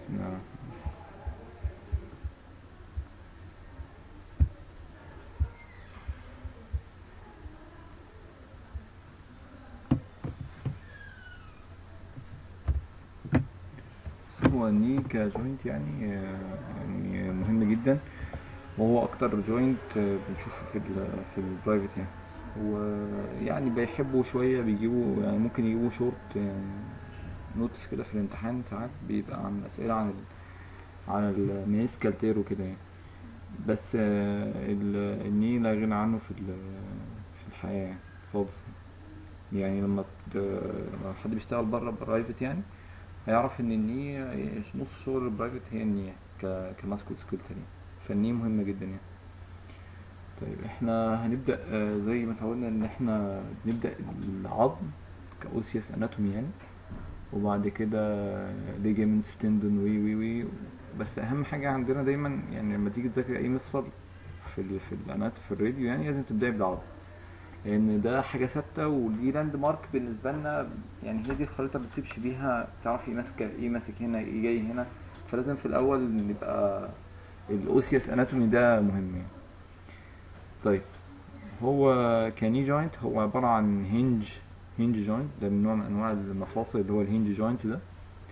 بسم الله الرحمن هو الني كجوينت يعني آه، يعني مهم جدا وهو اكتر جوينت بنشوفه في ال في البرايفت يعني ويعني بيحبوا شويه بيجيبوا يعني ممكن يجيبوا شورت نوتس كده في الامتحان ساعات بيبقى عن اسئله عن ال عن المينيسكال تير وكده يعني بس آه، ال- الني لا غنى عنه في ال- في الحياه يعني خالص يعني لما ت- لما حد بيشتغل بره برايفت يعني هيعرف ان الني نص شغل البرايفت هي الني ك كماسكول سكيلتر يعني فالني مهمة جدا يعني طيب احنا هنبدأ آه، زي ما اتعودنا ان احنا نبدأ العظم كأوسيوس اناتومي يعني وبعد كده ليجامنتس تندون وي وي وي بس اهم حاجة عندنا دايما يعني لما تيجي تذاكر اي مفصل في ال في الانات في الراديو يعني لازم تبدأ بالعظم لان ده حاجه ثابته ودي لاند مارك بالنسبه لنا يعني هي دي الخريطه اللي بتمشي بيها تعرف ايه ماسكه ايه ماسك هنا ايه جاي هنا فلازم في الاول نبقى الاوسيوس اناتومي ده مهم يعني طيب هو كاني جوينت هو عباره عن هنج هنج جوينت ده من نوع من انواع المفاصل اللي هو الهنج جوينت ده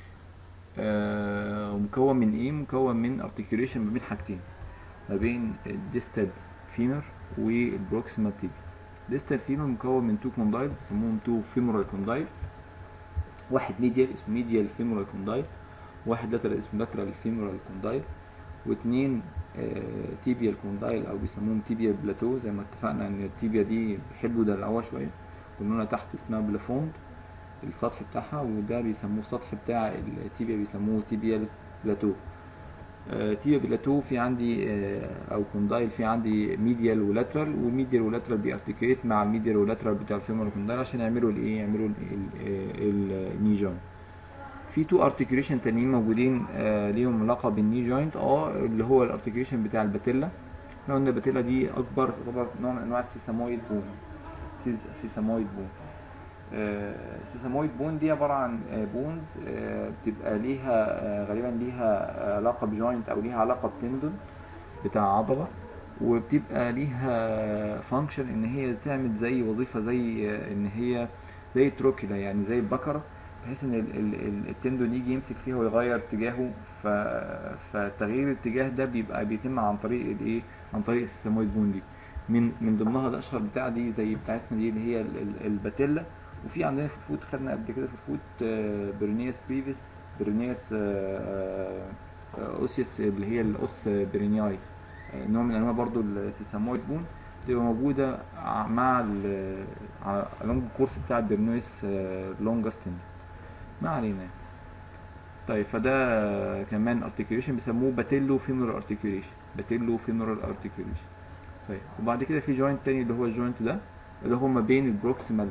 آه مكون من ايه مكون من ارتكيوليشن ما بين حاجتين ما بين الديستال فيمر والبروكسيمال تيبي ديستال فيمر مكون من تو كوندايل بيسموهم تو فيمورال كوندايل واحد ميديال اسمه ميديال فيمورال كوندايل واحد لاترال اسمه لاترال فيمورال كوندايل واثنين تيبيال كوندايل او بيسموهم تيبيال بلاتو زي ما اتفقنا ان التيبيا دي بيحبوا يدلعوها شويه قلنا تحت اسمها بلافوند السطح بتاعها وده بيسموه السطح بتاع التيبيا بيسموه تيبيال بلاتو آه، تيبيا بلاتو في عندي آه، او كوندايل في عندي ميديال ولاترال والميديال ولاترال بيارتكيت مع الميديال ولاترال بتاع الفيمور كوندايل عشان يعملوا الايه يعملوا الني جوينت في تو ارتكيوليشن تانيين موجودين آه ليهم علاقه بالني جوينت اه اللي هو الارتكيوليشن بتاع الباتيلا احنا قلنا الباتيلا دي اكبر تعتبر نوع من انواع السيسامويد بون سيز- سيسامويد بون آه، السيسامويد بون دي عبارة عن آه، بونز آه، بتبقى ليها آه، غالبا ليها علاقة بجوينت أو ليها علاقة بتندون بتاع عضلة وبتبقى ليها فانكشن إن هي تعمل زي وظيفة زي آه، إن هي زي تروكيلا يعني زي البكرة بحيث إن ال- ال- ال- التندون يجي يمسك فيها ويغير اتجاهه ف... فتغيير الاتجاه ده بيبقى بيتم عن طريق الإيه عن طريق السيسامويد بون دي من من ضمنها الاشهر بتاع دي زي بتاعتنا دي اللي هي ال- ال- الباتيلا وفي عندنا في الفوت خدنا قبل كده في الفوت آه، برينياس بريفيس برينياس آه، آه، اوسيس اللي هي الاوس برينياي آه، نوع من انواع برضو السيسامويد بون تبقى موجودة ع- مع اللونج كورس بتاع البرنويس لونجستن ما علينا طيب فده كمان ارتكيوليشن بيسموه باتيلو فيمورال ارتكيوليشن باتيلو فيمورال ارتكيوليشن طيب وبعد كده في جوينت تاني اللي هو الجوينت ده اللي هو ما بين البروكسيمال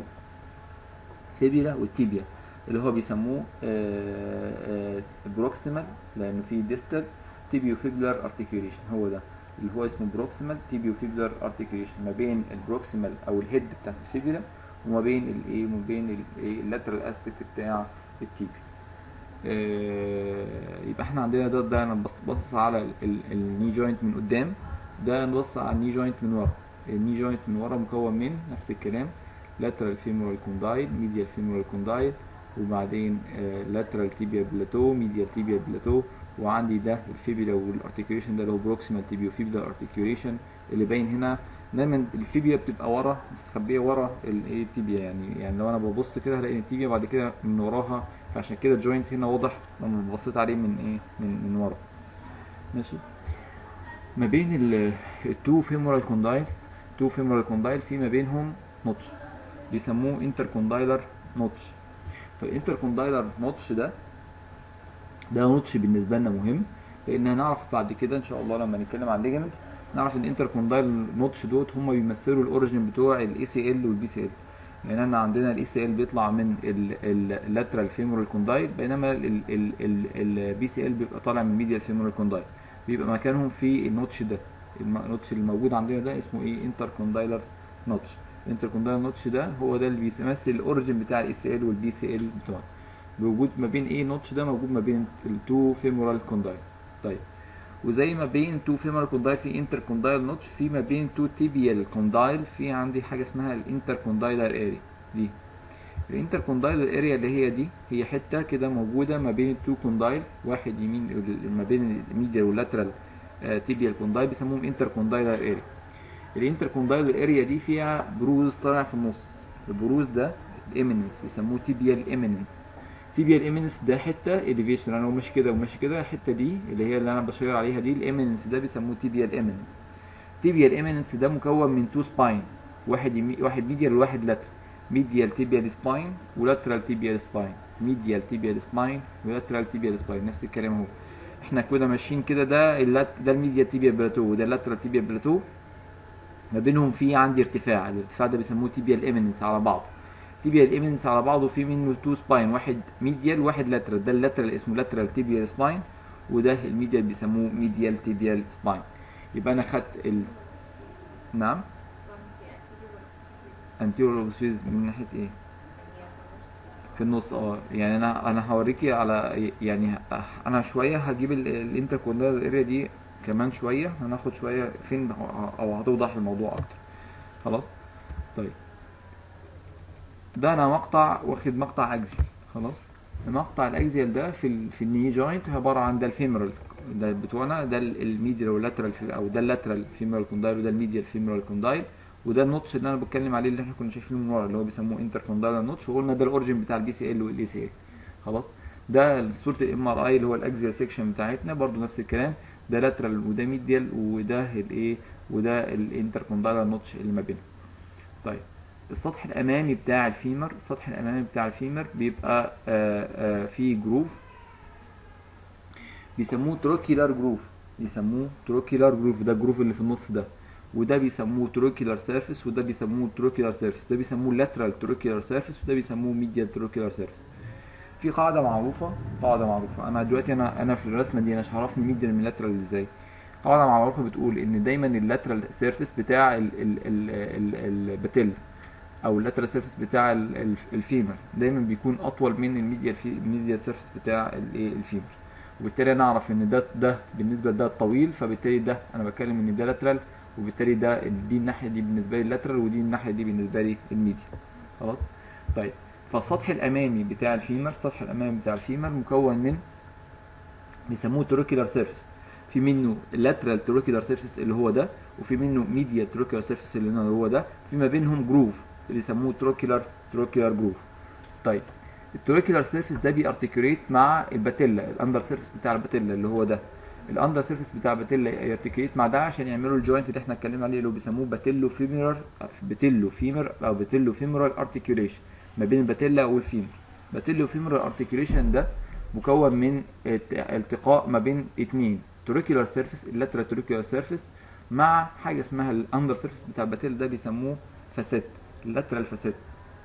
فيبيلا والتيبيا اللي هو بيسموه بروكسيمال لانه في ديستال تيبيو فيبلر ارتكيوليشن هو ده اللي هو اسمه بروكسيمال تيبيو فيبلر ارتكيوليشن ما بين البروكسيمال او الهيد بتاعت الفيبيلا وما بين الايه وما بين اللاترال اسبكت بتاع التيبيا آه، يبقى احنا عندنا ده ده انا بص بص على الني جوينت من قدام ده نبص على الني جوينت من ورا الني جوينت من ورا مكون من نفس الكلام lateral femoral condyle medial femoral condyle وبعدين آه، lateral tibia plateau medial tibia plateau وعندي ده الفيبيلا والارتكيوليشن ده اللي هو بروكسيمال تيبيو فيبيلا ارتكيوليشن اللي باين هنا دايما الفيبيا بتبقى ورا مستخبيه ورا الايه التيبيا يعني يعني لو انا ببص كده هلاقي التيبيا بعد كده من وراها فعشان كده الجوينت هنا واضح لما بصيت عليه من ايه من من ورا ماشي ما بين التو فيمورال كوندايل تو فيمورال كوندايل في ما بينهم نوتش بيسموه انتر كوندايلر نوتش فالانتر كوندايلر نوتش ده ده نوتش بالنسبه لنا مهم لان هنعرف بعد كده ان شاء الله لما نتكلم عن ليجمنت نعرف ان انتر كوندايل نوتش دوت هم بيمثلوا الاوريجن بتوع الاي سي ال والبي سي ال لان احنا عندنا الاي سي ال بيطلع من اللاترال فيمورال كوندايل بينما البي سي ال بيبقى طالع من الميديال فيمورال كوندايل بيبقى مكانهم في النوتش ده النوتش اللي موجود عندنا ده اسمه ايه انتر كوندايلر نوتش الانتر كوندايلر نوتش ده هو ده اللي بيمثل الاوريجن بتاع الاي سي ال والبي سي ال بتوعنا بوجود ما بين ايه نوتش ده موجود ما بين التو فيمورال كوندايل طيب وزي ما بين تو فيمورال كوندايل في انتر كوندايل نوتش في ما بين تو تيبيال كوندايل في عندي حاجه اسمها الانتر كوندايلر اريا دي الانتر كوندايلر اريا اللي هي دي هي حته كده موجوده ما بين التو كوندايل واحد يمين ما بين الميديال واللاترال تيبيال كوندايل بيسموهم انتر كوندايلر اريا الانتر كوندايلر اريا دي فيها بروز طالع في النص البروز ده الاميننس بيسموه تيبيال اميننس تيبيال اميننس ده حته اليفيشن انا ماشي كده وماشي كده الحته دي اللي هي اللي انا بشير عليها دي الاميننس ده بيسموه تيبيال اميننس تيبيال اميننس ده مكون من تو سباين واحد يمي... واحد ميديال وواحد لاترال ميديال تيبيال سباين ولاترال تيبيال سباين ميديال تيبيال سباين ولاترال تيبيال سباين نفس الكلام اهو احنا كده ماشيين كده ده اللات... ده الميديال تيبيال بلاتو وده اللاترال تيبيال بلاتو ما بينهم في عندي ارتفاع الارتفاع ده بيسموه تيبيال اميننس على بعض تيبيال ايمنس على بعضه في منه تو سباين واحد ميديال واحد لاترال ده اللاترال اسمه لاترال تيبيال سباين وده الميديال بيسموه ميديال تيبيال سباين يبقى انا خدت ال نعم انتيرور اوبسويز من ناحيه ايه في النص اه يعني انا انا هوريكي على يعني انا شويه هجيب الانتركوندال اريا دي كمان شويه هناخد شويه فين او هتوضح الموضوع اكتر خلاص طيب ده انا مقطع واخد مقطع اكزيال خلاص المقطع الاكزيال ده في ال في الني جوينت عباره عن ده الفيمورال ده بتوعنا ده الميديال واللاترال او ده اللاترال فيمورال كوندايل وده الميديال فيمورال كوندايل وده النوتش اللي انا بتكلم عليه اللي احنا كنا شايفينه من ورا اللي هو بيسموه انتر كوندايل نوتش وقلنا ده الاوريجن بتاع البي سي ال والاي سي ال خلاص ده صوره الام ار اي اللي هو الاكزيال سيكشن بتاعتنا برضو نفس الكلام ده لاترال وده ميديال وده الايه وده الانتر كوندايل نوتش اللي ما بينهم طيب السطح الامامي بتاع الفيمر السطح الامامي بتاع الفيمر بيبقى آآ آآ فيه جروف بيسموه تروكيلار جروف بيسموه تروكيلار جروف ده الجروف اللي في النص ده وده بيسموه تروكيلار سيرفيس وده بيسموه تروكيلار سيرفيس ده بيسموه لاترال تروكيلار سيرفيس وده بيسموه ميديال تروكيلار سيرفيس في قاعده معروفه قاعده معروفه انا دلوقتي انا انا في الرسمه دي انا مش هعرفني ميديال من لاترال ازاي قاعده معروفه بتقول ان دايما اللاترال سيرفيس بتاع الباتيل او اللاترال سيرفيس بتاع الفيمر دايما بيكون اطول من الميديال في الميديال سيرفيس بتاع الفيمر وبالتالي انا اعرف ان ده ده بالنسبه لده الطويل فبالتالي ده انا بتكلم ان ده لاترال وبالتالي ده دي الناحيه دي بالنسبه لي اللاترال ودي الناحيه دي بالنسبه لي الميديال خلاص طيب فالسطح الامامي بتاع الفيمر السطح الامامي بتاع الفيمر مكون من بيسموه تروكيلار سيرفيس في منه لاترال تروكيلار سيرفيس اللي هو ده وفي منه ميديال تروكيلار سيرفيس اللي هو ده في ما بينهم جروف اللي يسموه تروكيلار تروكيلار جروف طيب التروكيلار سيرفيس ده بيارتكيوليت مع الباتيلا الاندر سيرفيس بتاع الباتيلا اللي هو ده الاندر سيرفيس بتاع الباتيلا يارتكيوليت مع ده عشان يعملوا الجوينت اللي احنا اتكلمنا عليه اللي هو بيسموه باتيلو فيمورال باتيلو فيمر او باتيلو فيمورال ارتكيوليشن ما بين الباتيلا والفيمر باتيلو فيمورال ارتكيوليشن ده مكون من التقاء ما بين اتنين تروكيلار سيرفيس اللاترال تروكيلار سيرفيس مع حاجه اسمها الاندر سيرفيس بتاع الباتيلا ده بيسموه فاسيت اللاترال فاسيت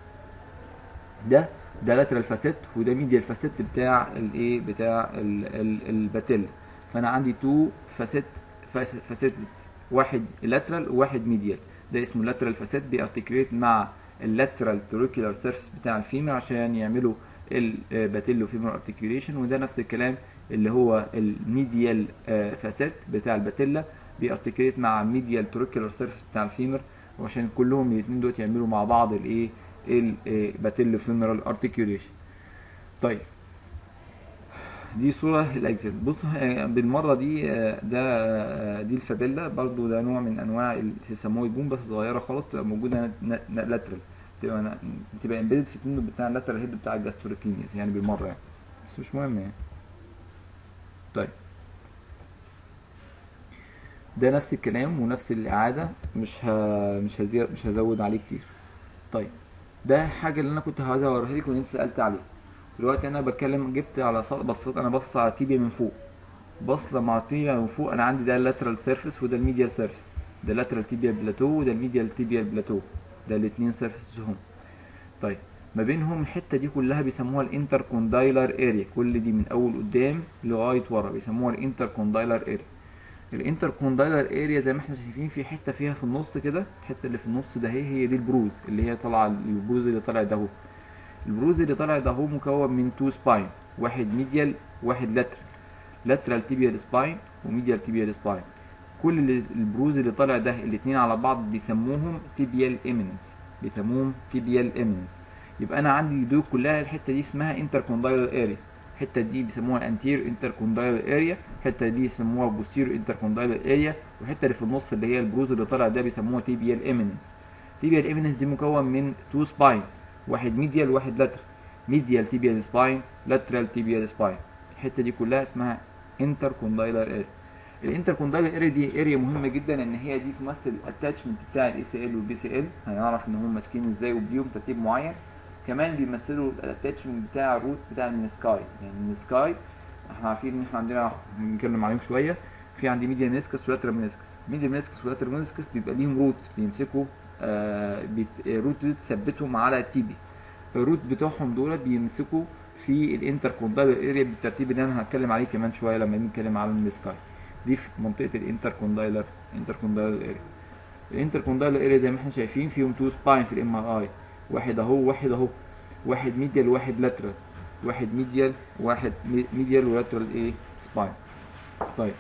ده ده لاترال فاسيت وده ميديال فاسيت بتاع الايه بتاع الباتيلا فانا عندي تو فاسيت فاسيت واحد لاترال وواحد ميديال ده اسمه لاترال فاسيت بيارتكليت مع اللاترال تروكيولار سيرفيس بتاع الفيمر عشان يعملوا الباتيلو فيمر ارتكيوليشن وده نفس الكلام اللي هو الميديال فاسيت بتاع الباتيلا بيارتكليت مع الميديال تروكيولار سيرفيس بتاع الفيمر وعشان كلهم الاثنين دول يعملوا مع بعض الايه الباتيلو فيمرال ارتكيوليشن طيب دي صورة الأجزاء بص بالمرة دي ده دي الفابيلا برضو ده نوع من أنواع السموه بوم بس صغيرة خالص تبقى موجودة لاترال تبقى تبقى امبيدد في التندو بتاع اللاترال هيد بتاع الجاستروكلينيس يعني بالمرة يعني بس مش مهم يعني طيب ده نفس الكلام ونفس الإعادة مش ه... مش هزي... مش هزود عليه كتير طيب ده حاجة اللي أنا كنت عايز أوريها لك وأنت سألت عليها دلوقتي انا بتكلم جبت على بصيت انا بص على تيبيا من فوق بص لما على تيبيا من فوق انا عندي ده اللاترال سيرفيس وده الميديال سيرفيس ده اللاترال تيبيا بلاتو وده الميديال تيبيا بلاتو ده الاثنين سيرفيسز هم طيب ما بينهم الحته دي كلها بيسموها الانتر كوندايلر اريا كل دي من اول قدام لغايه ورا بيسموها الانتر كوندايلر اريا الانتر كوندايلر اريا زي ما احنا شايفين في حته فيها في النص كده الحته اللي في النص ده هي هي دي البروز اللي هي طالعه البروز اللي طالع ده اهو البروز اللي طالع ده هو مكون من تو سباين واحد ميديال واحد لاترال لاترال تيبيال سباين وميديال تيبيال سباين كل اللي- البروز اللي طالع ده الاتنين على بعض بيسموهم تيبيال ايميننس بيسموهم تيبيال ايميننس يبقى انا عندي دول كلها الحته دي اسمها انتركوندايلر اريا الحته دي بيسموها الانتير انتركوندايلر اريا الحته دي بيسموها بوستير انتركوندايلر اريا والحته اللي في النص اللي هي البروز اللي طالع ده بيسموها تيبيال ايميننس تيبيال ايميننس دي مكون من تو سباين واحد ميديال واحد لاترال ميديال تيبيال سباين لاترال تيبيال سباين الحته دي كلها اسمها انتركوندايلر اريا الانتركوندايلر اريا دي اريا مهمه جدا ان هي دي تمثل الاتاتشمنت بتاع الاي سي ال والبي سي ال هنعرف ان هم ماسكين ازاي وبليهم ترتيب معين كمان بيمثلوا الاتاتشمنت بتاع الروت بتاع المنسكاي يعني المنسكاي احنا عارفين ان احنا عندنا هنتكلم عليهم شويه في عندي ميديا منسكس ولاترال منسكس ميديا منسكس ولاترال منسكس بيبقى ليهم روت بيمسكوا آه بيت الروت دي تثبتهم على التيبي الروت بتوعهم دول بيمسكوا في الانتركوندايلر اريا بالترتيب اللي انا هتكلم عليه كمان شويه لما نتكلم على المنسكاي دي في منطقه الانتركوندايلر انتركوندايلر اريا الانتركوندايلر اريا زي ما احنا شايفين فيهم تو سباين في الام ار اي واحد اهو واحد اهو واحد ميديال وواحد لاترال واحد ميديال واحد ميديال ولاترال ايه سباين طيب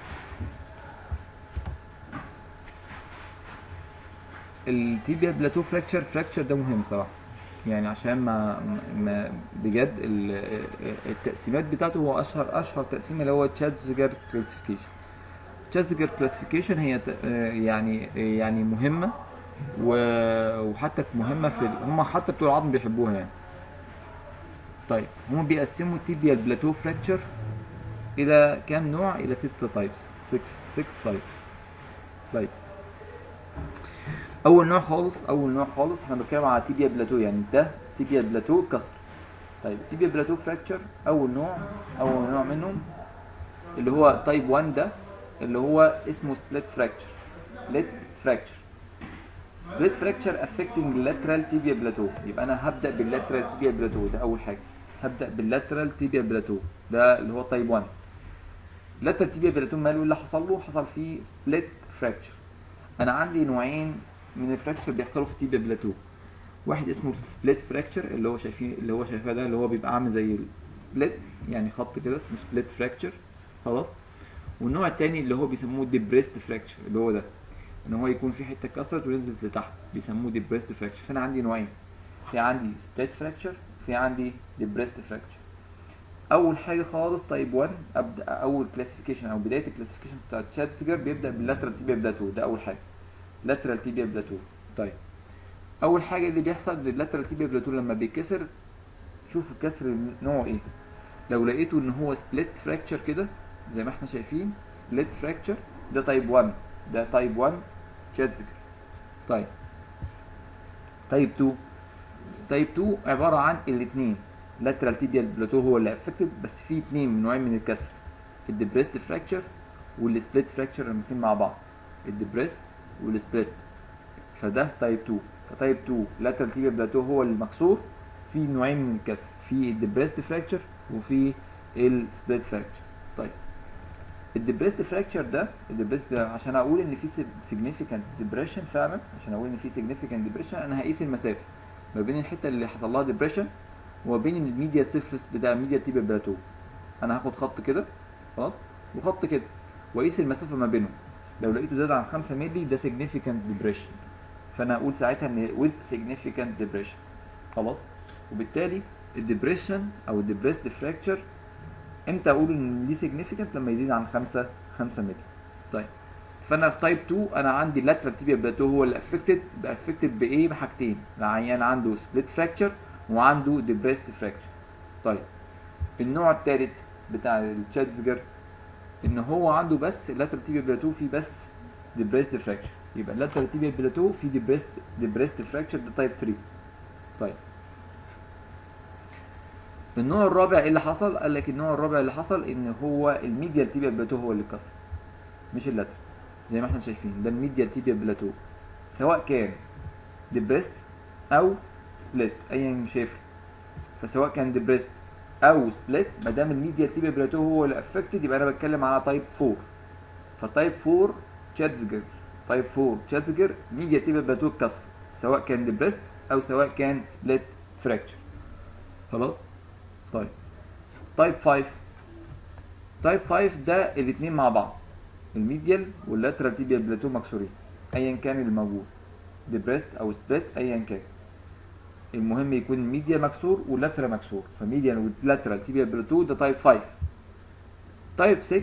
التيبيا بلاتو فراكشر فراكشر ده مهم صراحه يعني عشان ما ما بجد ال- التقسيمات بتاعته هو اشهر اشهر تقسيم اللي هو تشاتزجر كلاسيفيكيشن تشاتزجر كلاسيفيكيشن هي ت- يعني يعني مهمه و- وحتى مهمه في ال- هم حتى بتوع العظم بيحبوها يعني طيب هم بيقسموا التيبيا بلاتو فراكشر الى كام نوع الى ست تايبس 6 6 تايب طيب اول نوع خالص اول نوع خالص احنا بنتكلم على تيبيا بلاتو يعني ده تيبيا بلاتو كسر طيب تيبيا بلاتو فراكشر اول نوع اول نوع منهم اللي هو تايب 1 ده اللي هو اسمه سبليت فراكشر سبليت فراكشر سبليت فراكشر افكتنج اللاترال تيبيا بلاتو يبقى انا هبدا باللاترال تيبيا بلاتو ده اول حاجه هبدا باللاترال تيبيا بلاتو ده اللي هو تايب 1 اللاترال تيبيا بلاتو ماله اللي حصل له حصل فيه سبليت فراكشر انا عندي نوعين من الفراكشر بيحصلوا في التيبيا بلاتو واحد اسمه سبليت فراكشر اللي هو شايفين اللي هو شايفاه ده اللي هو بيبقى عامل زي السبليت يعني خط كده اسمه سبليت فراكشر خلاص والنوع التاني اللي هو بيسموه ديبريست فراكشر اللي هو ده ان هو يكون في حته اتكسرت ونزلت لتحت بيسموه ديبريست فراكشر فانا عندي نوعين في عندي سبليت فراكشر في عندي ديبريست فراكشر اول حاجه خالص تايب 1 ابدا اول كلاسيفيكيشن او بدايه الكلاسيفيكيشن بتاع تشاتجر بيبدا باللاترال تيبيا بلاتو ده اول حاجه لاترال تيبيا بلاتو طيب اول حاجه اللي بيحصل اللاترال تيبيا بلاتو لما بيتكسر شوف الكسر نوعه ايه لو لقيته ان هو سبليت فراكشر كده زي ما احنا شايفين سبليت فراكشر ده تايب 1 ده تايب 1 تشاتجر طيب تايب 2 تايب 2 عباره عن الاثنين لاترال تيبيال بلاتو هو اللي افكتد بس في اثنين من نوعين من الكسر الديبريست فراكشر والسبليت فراكشر الاثنين مع بعض الديبريست والسبليت فده تايب 2 فتايب 2 لاترال تيبيال بلاتو هو المكسور في نوعين من الكسر في الديبريست فراكشر وفي السبليت فراكشر طيب الديبريست فراكشر ده الديبريست عشان اقول ان في سيجنيفيكانت ديبريشن فعلا عشان اقول ان في سيجنيفيكانت ديبريشن انا هقيس المسافه ما بين الحته اللي حصل لها ديبريشن وما بين الميديا سيرفيس بتاع الميديا تيبيا بلاتو انا هاخد خط كده خلاص وخط كده واقيس المسافه ما بينهم لو لقيته زاد عن 5 مللي ده significant depression فانا اقول ساعتها ان with significant depression خلاص وبالتالي الديبريشن او الديبريست فراكشر امتى اقول ان دي significant لما يزيد عن 5 5 مللي طيب فانا في تايب 2 انا عندي اللاترال تيبيا بلاتو هو اللي افكتد افكتد بايه بحاجتين العيان عنده سبليت فراكشر وعنده ديبريست فراكشر طيب النوع الثالث بتاع التشاتزجر ان هو عنده بس اللاترال تيبيا بلاتو فيه بس ديبريست فراكشر يبقى اللاترال تيبيا بلاتو فيه ديبريست ديبريست فراكشر ده تايب 3 طيب النوع الرابع ايه اللي حصل قال لك النوع الرابع اللي حصل ان هو الميديال تيبيا بلاتو هو اللي اتكسر مش اللاترال زي ما احنا شايفين ده الميديال تيبيا بلاتو سواء كان ديبريست او سبليت ايا مش هيفرق فسواء كان ديبريست او سبليت ما دام الميديا تيبيا بلاتو هو اللي افكتد يبقى انا بتكلم على تايب 4 فتايب 4 تشاتزجر تايب 4 تشاتزجر ميديا تيبيا بلاتو اتكسر سواء كان ديبريست او سواء كان سبليت فراكشر خلاص طيب تايب 5 تايب 5 ده الاثنين مع بعض الميديال واللاترال تيبيال بلاتو مكسورين ايا كان اللي موجود ديبريست او سبليت ايا كان المهم يكون الميديا مكسور واللاترال مكسور فميديال واللاترال تيبيال بلاتو ده تايب 5 تايب 6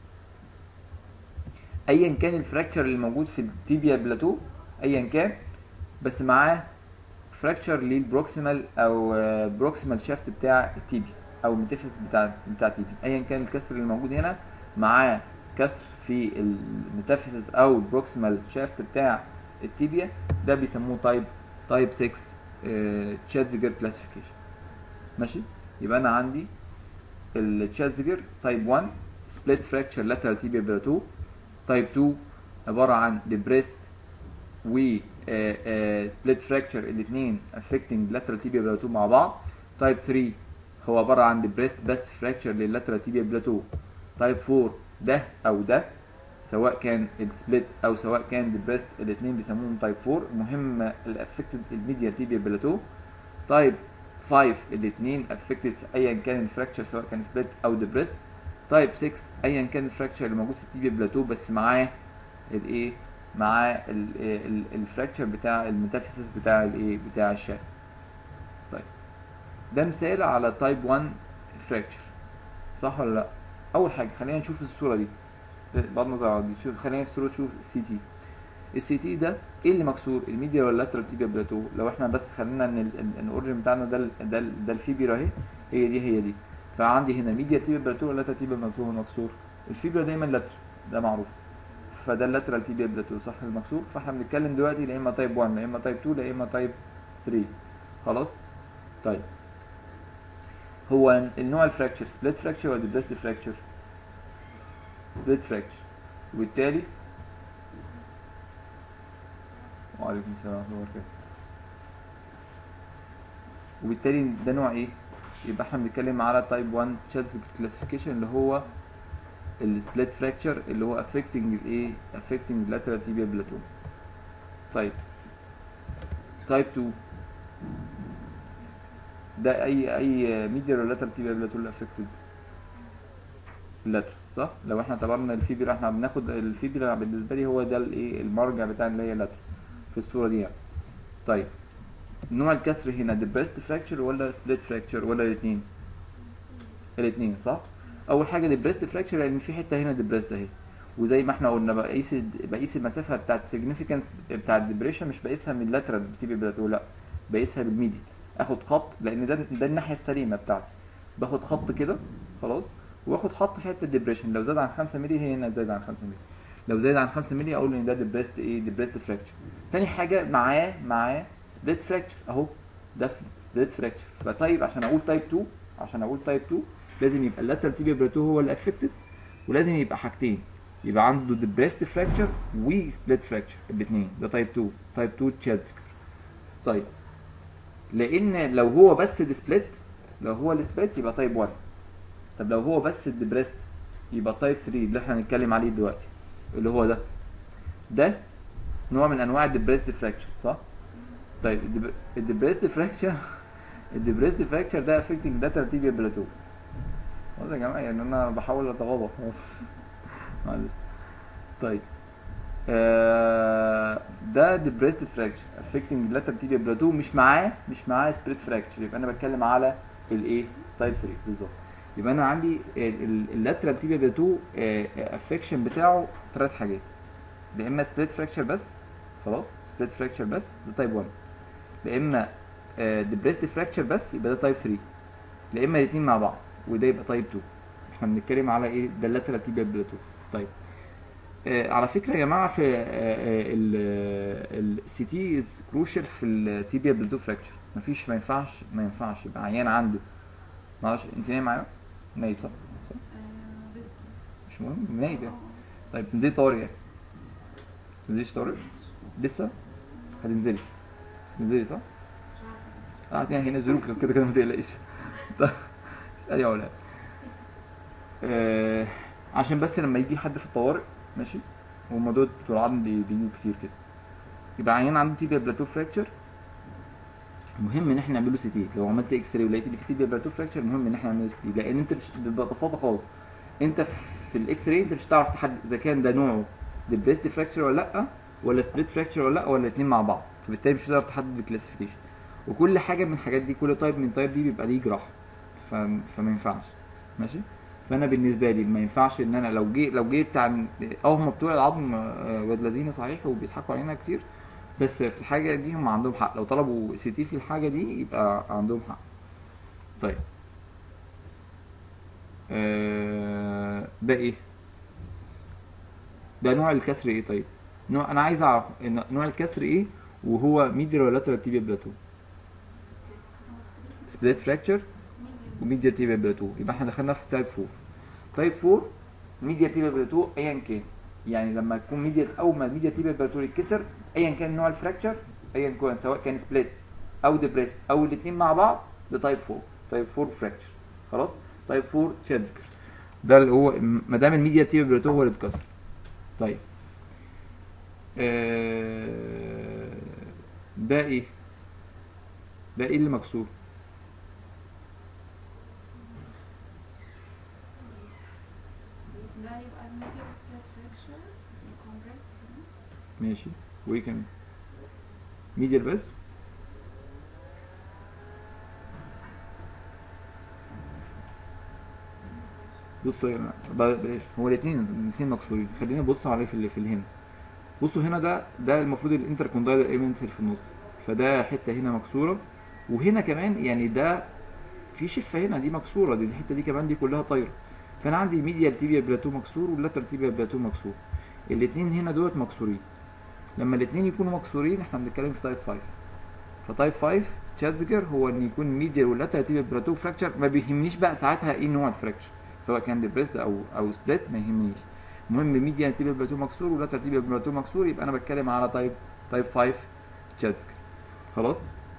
ايا كان الفراكتشر اللي موجود في التيبيال بلاتو ايا كان بس معاه فراكتشر للبروكسيمال او بروكسيمال شافت بتاع التيبي او الميتافيز بتاع بتاع التيبي ايا كان الكسر اللي موجود هنا معاه كسر في الميتافيزيس او البروكسيمال شافت بتاع التيبيا ده بيسموه تايب تايب 6 تشاتزجر كلاسيفيكيشن ماشي يبقى انا عندي التشاتزجر تايب 1 سبليت فراكتشر لاترال تيبيا بلاتو تايب 2 عباره عن ديبريست و سبليت فراكتشر الاثنين افكتنج لاترال تيبيا بلاتو مع بعض تايب 3 هو عباره عن ديبريست بس فراكتشر لللاترال تيبيا بلاتو تايب 4 ده او ده سواء كان السبليت او سواء كان ديبريست الاثنين بيسموهم تايب 4 المهم الافكتد الميديا تيبيا بلاتو تايب 5 الاثنين افكتد ايا كان الفراكتشر سواء كان سبليت او ديبريست تايب 6 ايا كان الفراكتشر اللي موجود في التيبيا بلاتو بس معاه الايه معاه الفراكتشر بتاع الميتافيسيس بتاع الايه بتاع الشافت طيب ده مثال على تايب 1 فراكتشر صح ولا لا اول حاجه خلينا نشوف الصوره دي بعد ما ظهر دي شوف خلينا في صوره نشوف السي تي السي تي ده ايه اللي مكسور الميديا ولا اللاترال تيبيا بلاتو لو احنا بس خلينا ان الاوريجن بتاعنا ده ال ده ال ده الفيبرا اهي هي دي هي دي فعندي هنا ميديا تيبيا بلاتو ولا لاترال تيبيا مكسور مكسور الفيبرا دايما لاترال ده معروف فده اللاترال تيبيا بلاتو صح المكسور فاحنا بنتكلم دلوقتي لا اما تايب 1 لا اما تايب 2 لا اما تايب 3 خلاص طيب هو النوع الفراكتشر سبليت فراكتشر ولا ديبريست فراكتشر سبليت فراكتشر وبالتالي وعليكم السلام ورحمه الله وبركاته وبالتالي ده نوع ايه يبقى احنا بنتكلم على تايب 1 تشاتز كلاسيفيكيشن اللي هو السبليت فراكتشر اللي هو افكتنج الايه افكتنج لاترال تيبيا بلاتو طيب تايب 2 ده اي اي ميديال ولا لاترال تيبيا بلاتو اللي افكتد اللاترال صح لو احنا اعتبرنا الفيبرا احنا بناخد الفيبرا بالنسبه لي هو ده الايه المرجع بتاع اللي هي لاترال في الصوره دي يعني طيب نوع الكسر هنا ديبريست فراكتشر ولا سبليت فراكتشر ولا الاثنين الاثنين صح اول حاجه ديبريست فراكتشر لان في حته هنا ديبريست اهي وزي ما احنا قلنا بقيس بقيس المسافه بتاعت السيجنيفيكانس بتاع الديبريشن مش بقيسها من اللاترال بتيجي بلاتو لا بقيسها بالميدي اخد خط لان ده ده الناحيه السليمه بتاعتي باخد خط كده خلاص واخد خط في حته الديبريشن لو زاد عن 5 مللي هي هنا زاد عن 5 مللي لو زاد عن 5 مللي اقول ان ده ديبريست ايه ديبريست فراكتشر تاني حاجه معاه معاه سبليت فراكتشر اهو ده سبليت فراكتشر فطيب عشان اقول تايب 2 عشان اقول تايب 2 لازم يبقى اللاترال تيبيا بلاتو هو اللي افكتد ولازم يبقى حاجتين يبقى عنده ديبريست فراكتشر وسبليت فراكتشر الاثنين ده تايب 2 تايب 2 تشاتسكر طيب لان لو هو بس السبليت لو هو السبليت يبقى تايب 1 طب لو هو بس الديبريست يبقى تايب 3 اللي احنا هنتكلم عليه دلوقتي اللي هو ده ده نوع من انواع الديبريست فراكتشر صح طيب الديبريست فراكتشر الديبريست فراكتشر ده افكتنج لاترال تيبيا بلاتو والله يا جماعه يعني انا بحاول اتغاضى معلش طيب آه ده ديبريست فراكتشر افكتنج لاترال تيبيا بلاتو مش معاه مش معاه سبريت فراكتشر يبقى انا بتكلم على الايه تايب 3 بالظبط يبقى انا عندي اللاترال تيبيا بلاتو افكشن بتاعه ثلاث حاجات يا اما سبليت فراكتشر بس خلاص سبليت فراكتشر بس ده تايب 1 يا اما ديبريست فراكتشر بس يبقى ده تايب 3 يا اما الاثنين مع بعض وده يبقى تايب 2 احنا بنتكلم على ايه ده اللاترال تيبيا بلاتو طيب آه على فكره يا جماعه في السي تي از كروشال في التيبيا بلاتو فراكتشر مفيش ما ينفعش ما ينفعش يبقى عيان عنده معلش انت نايم معايا؟ نايم صح؟ صح؟ مش مهم نايم يعني طيب تنزلي طوارئ يعني تنزليش طوارئ؟ لسه؟ هتنزلي تنزلي صح؟ اه يعني هينزلوك كده كده ما تقلقيش اسألي يا علا آه عشان بس لما يجي حد في الطوارئ ماشي هما دول بتوع العظم بيجوا كتير كده يبقى عيان عنده تيبيا بلاتو فراكتشر مهم ان احنا نعمله سي تي لو عملت اكس راي ولقيت ان في تيبيا بلاتو فراكشر مهم ان احنا نعمله سي تي لان انت مش ببساطه خالص انت في الاكس راي انت مش هتعرف تحدد اذا كان ده نوعه ديبريست فراكشر ولا لا ولا سبليت فراكشر ولا لا ولا الاثنين مع بعض فبالتالي مش هتقدر تحدد الكلاسيفيكيشن وكل حاجه من الحاجات دي كل تايب من التايب دي بيبقى ليه جراح ف... فما ينفعش ماشي فانا بالنسبه لي ما ينفعش ان انا لو جه لو جه بتاع اه هم بتوع العظم آه، واد لذينه صحيح وبيضحكوا علينا كتير بس في الحاجه دي هم عندهم حق لو طلبوا سي تي في الحاجه دي يبقى عندهم حق طيب آه ده ايه ده نوع الكسر ايه طيب نوع انا عايز اعرف إن نوع الكسر ايه وهو ميديال ولا لاترال تيبيا بلاتو سبليت فراكتشر وميديا تيبيا بلاتو يبقى احنا دخلنا في تايب 4 تايب 4 ميديا تيبيا بلاتو ايا كان يعني لما يكون ميديا اول ما الميديا تيبيا بلاتو يتكسر ايا كان نوع الفراكتشر ايا كان سواء كان سبليت او ديبريست او الاثنين مع بعض ده تايب 4 تايب 4 فراكتشر خلاص تايب 4 تشاتسكر ده اللي هو ما دام الميديا تيبيا بلاتو هو اللي اتكسر طيب آه، ده ايه ده ايه اللي مكسور ده يبقى الميديال سبليت فراكشر الكومبريس ماشي وايه كمان ميديال بس بصوا هنا ب- بلاش هو الاثنين الاثنين مكسورين خلينا نبص عليه في اللي في الهنا بصوا هنا ده ده المفروض الانتر كوندايلر ايمنتس اللي في النص فده حته هنا مكسوره وهنا كمان يعني ده في شفه هنا دي مكسوره دي الحته دي كمان دي كلها طايره فانا عندي ميديال تيبيا بلاتو مكسور واللاتر تيبيا بلاتو مكسور الاثنين هنا دولت مكسورين لما الاثنين يكونوا مكسورين احنا بنتكلم في تايب 5 فتايب 5 تشاتزجر هو ان يكون ميديال واللاتر تيبيا بلاتو فراكشر ما بيهمنيش بقى ساعتها ايه نوع الفراكشر سواء كان ديبريسد او او سبليت ما يهمنيش المهم ميديال تيبيا بلاتو مكسور واللاتر تيبيا بلاتو مكسور يبقى انا بتكلم على تايب تايب 5 تشاتزجر خلاص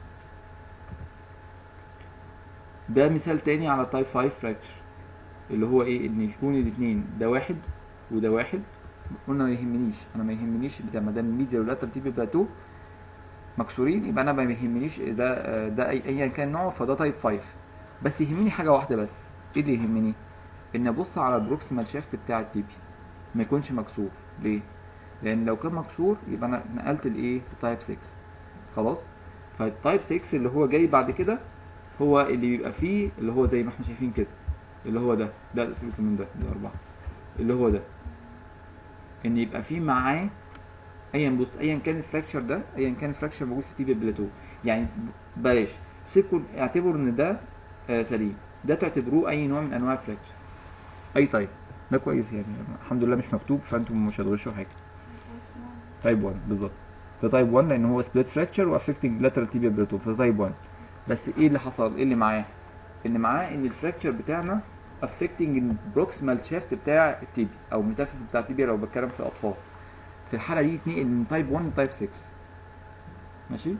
ده مثال تاني على تايب 5 فراكشر اللي هو ايه ان يكون الاثنين ده واحد وده واحد قلنا ما يهمنيش انا ما يهمنيش بتاع ما دام الميديا واللاتر تيبي بلاتو مكسورين يبقى انا ما يهمنيش ده آه، ده أي- ايا كان نوعه فده تايب 5 بس يهمني حاجه واحده بس ايه اللي يهمني ان ابص على البروكسيمال شافت بتاع التيبي ما يكونش مكسور ليه لان لو كان مكسور يبقى انا نقلت الايه تايب 6 خلاص فالتايب 6 اللي هو جاي بعد كده هو اللي بيبقى فيه اللي هو زي ما احنا شايفين كده اللي هو ده ده سيبك من ده ده أربعة اللي هو ده إن يبقى فيه معاه أيا بص أيا كان الفراكشر ده أيا كان الفراكشر موجود في تيبي بلاتو يعني بلاش سيبكوا اعتبروا إن ده آه سليم ده تعتبروه أي نوع من أنواع الفراكشر أي تايب ده كويس يعني الحمد لله مش مكتوب فأنتم مش هتغشوا حاجة تايب 1 بالظبط ده تايب 1 لأن هو سبليت فراكشر وافكتنج لاترال تيبيا بلاتو فده تايب 1 بس إيه اللي حصل؟ إيه اللي معاه؟ ان معاه ان الفراكشر بتاعنا affecting البروكسيمال شافت بتاع التيبي او الميتافيزيس بتاع التيبي لو بتكلم في اطفال في الحاله دي يتنقل من تايب 1 لتايب 6 ماشي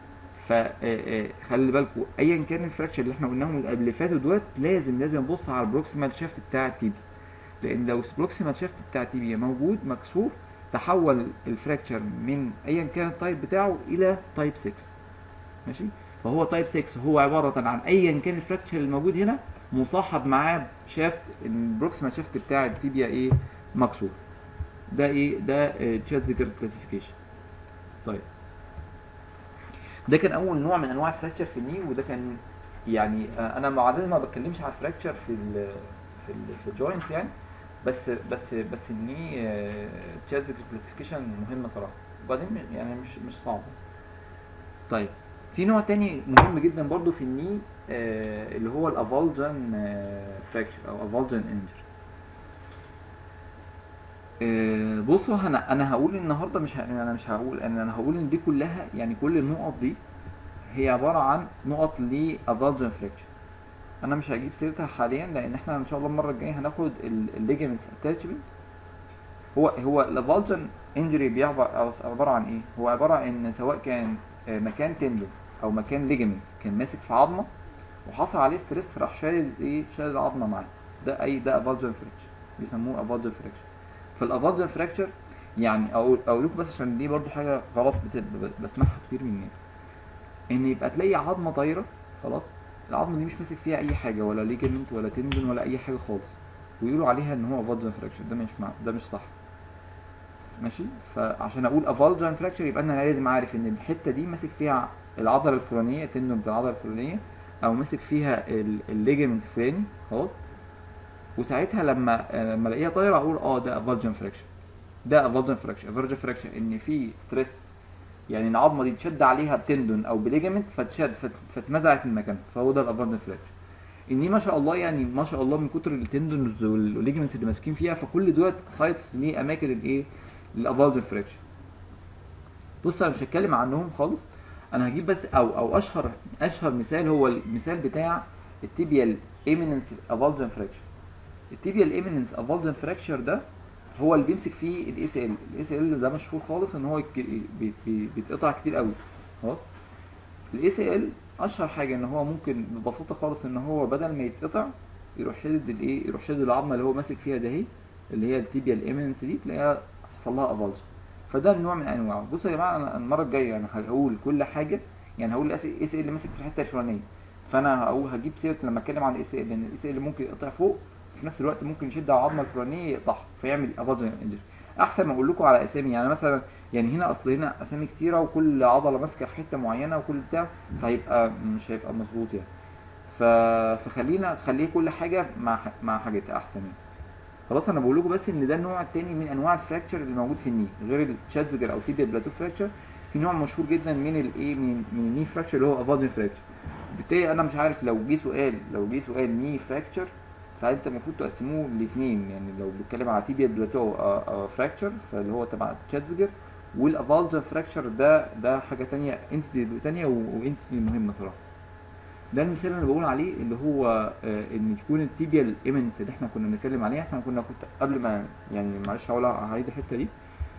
فخلي بالكم ايا كان الفراكشر اللي احنا قلناهم اللي قبل فاتوا دوت لازم لازم نبص على البروكسيمال شافت بتاع التيبي لان لو البروكسيمال شافت بتاع التيبي موجود مكسور تحول الفراكشر من ايا كان التايب بتاعه الى تايب 6 ماشي فهو تايب 6 هو عباره عن ايا كان الفراكشر الموجود هنا مصاحب معاه شافت البروكسيمال شافت بتاع التيبيا ايه مكسور ده ايه ده تشاتزجر كلاسيفيكيشن طيب ده كان اول نوع من انواع الفراكشر في الني وده كان يعني آه، انا عاده ما بتكلمش على الفراكشر في ال في ال في الجوينت يعني بس بس بس الني تشاتزجر كلاسيفيكيشن مهمه صراحه وبعدين يعني مش مش صعبه طيب في نوع تاني مهم جدا برضو في الني آه اللي هو الافالجن آه فراكشر او افالجن انجر آه بصوا انا انا هقول النهارده مش ه... انا مش هقول ان انا هقول ان دي كلها يعني كل النقط دي هي عباره عن نقط لافالجن فراكشر انا مش هجيب سيرتها حاليا لان احنا ان شاء الله المره الجايه هناخد الليجمنت اتاتشمنت هو هو الافالجن انجري بيعبر عباره عن ايه هو عباره عن ان سواء كان آه، مكان تندون او مكان ليجمنت كان ماسك في عظمه وحصل عليه ستريس راح شايل ايه شايل العظمه معاه ده اي ده افالجن فراكشر بيسموه افالجن فراكشر فالافالجن فراكشر يعني اقول اقول لكم بس عشان دي برضو حاجه غلط بت- ب- بسمعها كتير من الناس ان يبقى تلاقي عظمه طايره خلاص العظمه دي مش ماسك فيها اي حاجه ولا ليجمنت ولا تندون ولا اي حاجه خالص ويقولوا عليها ان هو افالجن فراكشر ده مش مع... ده مش صح ماشي فعشان اقول افالجن فراكشر يبقى انا لازم عارف ان الحته دي ماسك فيها العضله الفلانيه التندون بتاع العضله الفلانيه او ماسك فيها ال- الليجمنت الفلاني خلاص وساعتها لما آه، لما الاقيها طايره اقول اه ده افالجن فراكشر ده افالجن فراكشر افالجن فراكشر ان في ستريس يعني العظمه دي اتشد عليها بتندون او بليجمنت فتشد فت- فاتمزعت من مكانها فهو ده الافالجن فراكشر اني ما شاء الله يعني ما شاء الله من كتر التندونز والليجمنتس اللي ماسكين فيها فكل دولت سايتس لاماكن الايه الافالجن فراكشر بص انا مش هتكلم عنهم خالص انا هجيب بس او او اشهر اشهر مثال هو المثال بتاع التيبيال ايميننس افالجن فراكشر التيبيال ايميننس افالجن فراكشر ده هو اللي بيمسك فيه الاي سي ال الاي سي ال ده مشهور خالص ان هو يك- بي- بي- بيتقطع كتير قوي خلاص الاي سي ال اشهر حاجه ان هو ممكن ببساطه خالص ان هو بدل ما يتقطع يروح شادد الايه يروح شادد العظمه اللي هو ماسك فيها ده اهي اللي هي التيبيال ايميننس دي تلاقيها حصل لها افالجن فده نوع من انواعه بصوا يا جماعه انا المره الجايه يعني هقول كل حاجه يعني هقول الاي سي ال ماسك في الحته الفلانيه فانا هقول هجيب سيره لما اتكلم عن الاي سي ال لان الاي سي ال ممكن يقطع فوق في نفس الوقت ممكن يشد على العظمه الفلانيه يقطعها فيعمل افالجن انجري احسن ما اقول لكم على اسامي يعني مثلا يعني هنا اصل هنا اسامي كتيره وكل عضله ماسكه في حته معينه وكل بتاع فهيبقى مش هيبقى مظبوط يعني ف... فخلينا خليه كل حاجه مع ح- مع حاجتها احسن يعني خلاص انا بقول لكم بس ان ده النوع التاني من انواع الفراكشر اللي موجود في الني غير التشاتزجر او تيبيا بلاتو فراكشر في نوع مشهور جدا من الايه من من الني فراكشر اللي هو افالجن فراكشر بالتالي انا مش عارف لو جه سؤال لو جه سؤال ني فراكشر فانت المفروض تقسموه لاثنين يعني لو بنتكلم على تيبيا بلاتو فراكشر فاللي هو تبع تشاتزجر والافالجن فراكشر ده ده حاجه تانية انتيتي تانية وانتيتي مهمه صراحه ده المثال اللي انا بقول عليه اللي هو آه، ان تكون التيبيال ايمنس اللي احنا كنا بنتكلم عليها احنا كنا كنت قبل ما يعني معلش هقول هعيد الحته دي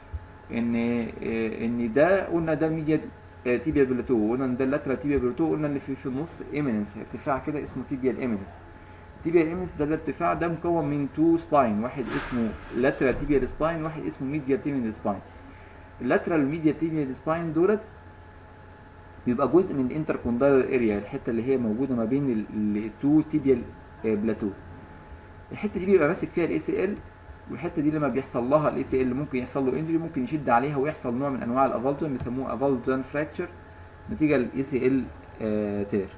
ان آه، ان ده قلنا ده الميديا تيبيال بلاتو قلنا ان ده اللاترال تيبيال بلاتو قلنا ان في في النص ايمنس ارتفاع كده اسمه تيبيال ايمنس تيبيال ايمنس ده الارتفاع ده مكون من تو سباين واحد اسمه لاترال تيبيال سباين واحد اسمه ميديا تيبيال سباين اللاترال والميديا تيبيال سباين دولت بيبقى جزء من الانتركوندايلر اريا الحته اللي هي موجوده ما بين التو تيبيال بلاتو الحته دي بيبقى ماسك فيها الاي سي ال والحته دي لما بيحصل لها الاي سي ال ممكن يحصل له انجري ممكن يشد عليها ويحصل نوع من انواع الافالجن بيسموه افالجن فراكتشر نتيجه للاي سي ال تير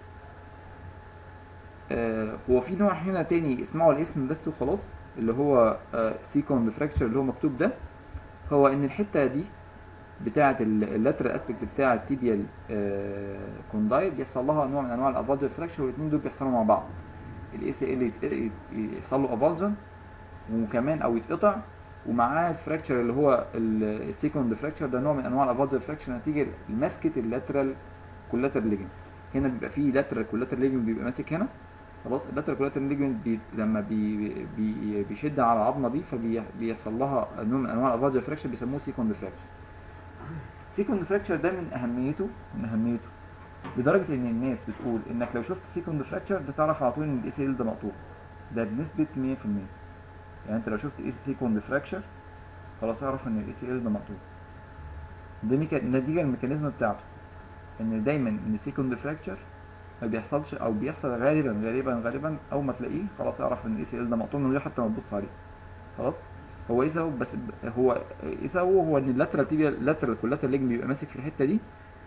آه، هو في نوع هنا تاني اسمعوا الاسم بس وخلاص اللي هو سيكوند فراكتشر اللي هو مكتوب ده هو ان الحته دي بتاعه اللاترال اسبكت بتاع التيبيال كوندايل بيحصل لها نوع من انواع الافالجن فراكشر والاثنين دول بيحصلوا مع بعض الاي سي ال يحصل له افالجن وكمان او يتقطع ومعاه الفراكشر اللي هو السيكوند فراكشر ده نوع من انواع الافالجن فراكشر نتيجه لمسكه اللاترال كولاترال ليجن هنا بيبقى فيه لاترال كولاترال ليجن بيبقى ماسك هنا خلاص اللاترال كولاترال ليجن بي لما بي بي بيشد على العظمه دي فبيحصل لها نوع من انواع الافالجن فراكشر بيسموه سيكوند فراكشر سيكوند فراكشر ده من اهميته من اهميته لدرجه ان الناس بتقول انك لو شفت سيكوند فراكشر ده تعرف على طول ان الاي سي ال ده مقطوع ده بنسبه 100% يعني انت لو شفت اي سيكوند فراكشر خلاص اعرف ان الاي سي ال ده مقطوع ده ميكا... نتيجه الميكانيزم بتاعته ان دايما ان سيكوند فراكشر ما بيحصلش او بيحصل غالبا غالبا غالبا اول ما تلاقيه خلاص اعرف ان الاي سي ال ده مقطوع من غير حتى ما تبص عليه خلاص هو ايه سبب بس هو ايه سببه هو ان اللاترال تيبيا اللاترال كولاترال ليجن بيبقى ماسك في الحته دي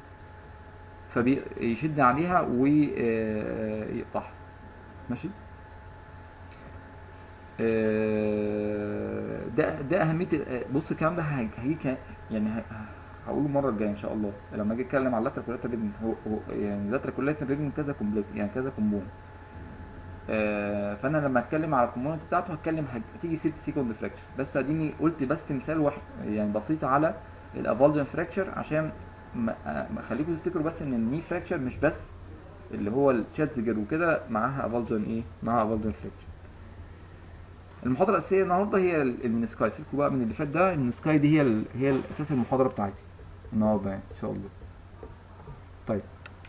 فبيشد عليها ويقطعها ماشي آه، ده ده اهميه ال- بص الكلام ده هيجي هيجي- يعني ه- هقوله المره الجايه ان شاء الله لما اجي اتكلم على اللاترال كولاترال ليجن هو هو يعني اللاترال كولاترال ليجن كذا كومبلكس يعني كذا كومبون آه، فانا لما اتكلم على الكومبوننت بتاعته هتكلم هتيجي ست سيكوند فراكشر بس اديني قلت بس مثال واحد يعني بسيط على الافالجن فراكشر عشان ما آه، ما اخليكم تفتكروا بس ان الني فراكشر مش بس اللي هو التشاتزجر وكده معاها افالجن ايه معاها افالجن فراكشر المحاضره الاساسيه النهارده هي ال- المنسكاي سيبكم بقى من اللي فات ده المنسكاي دي هي ال- هي اساس المحاضره بتاعتي النهارده يعني ان شاء الله طيب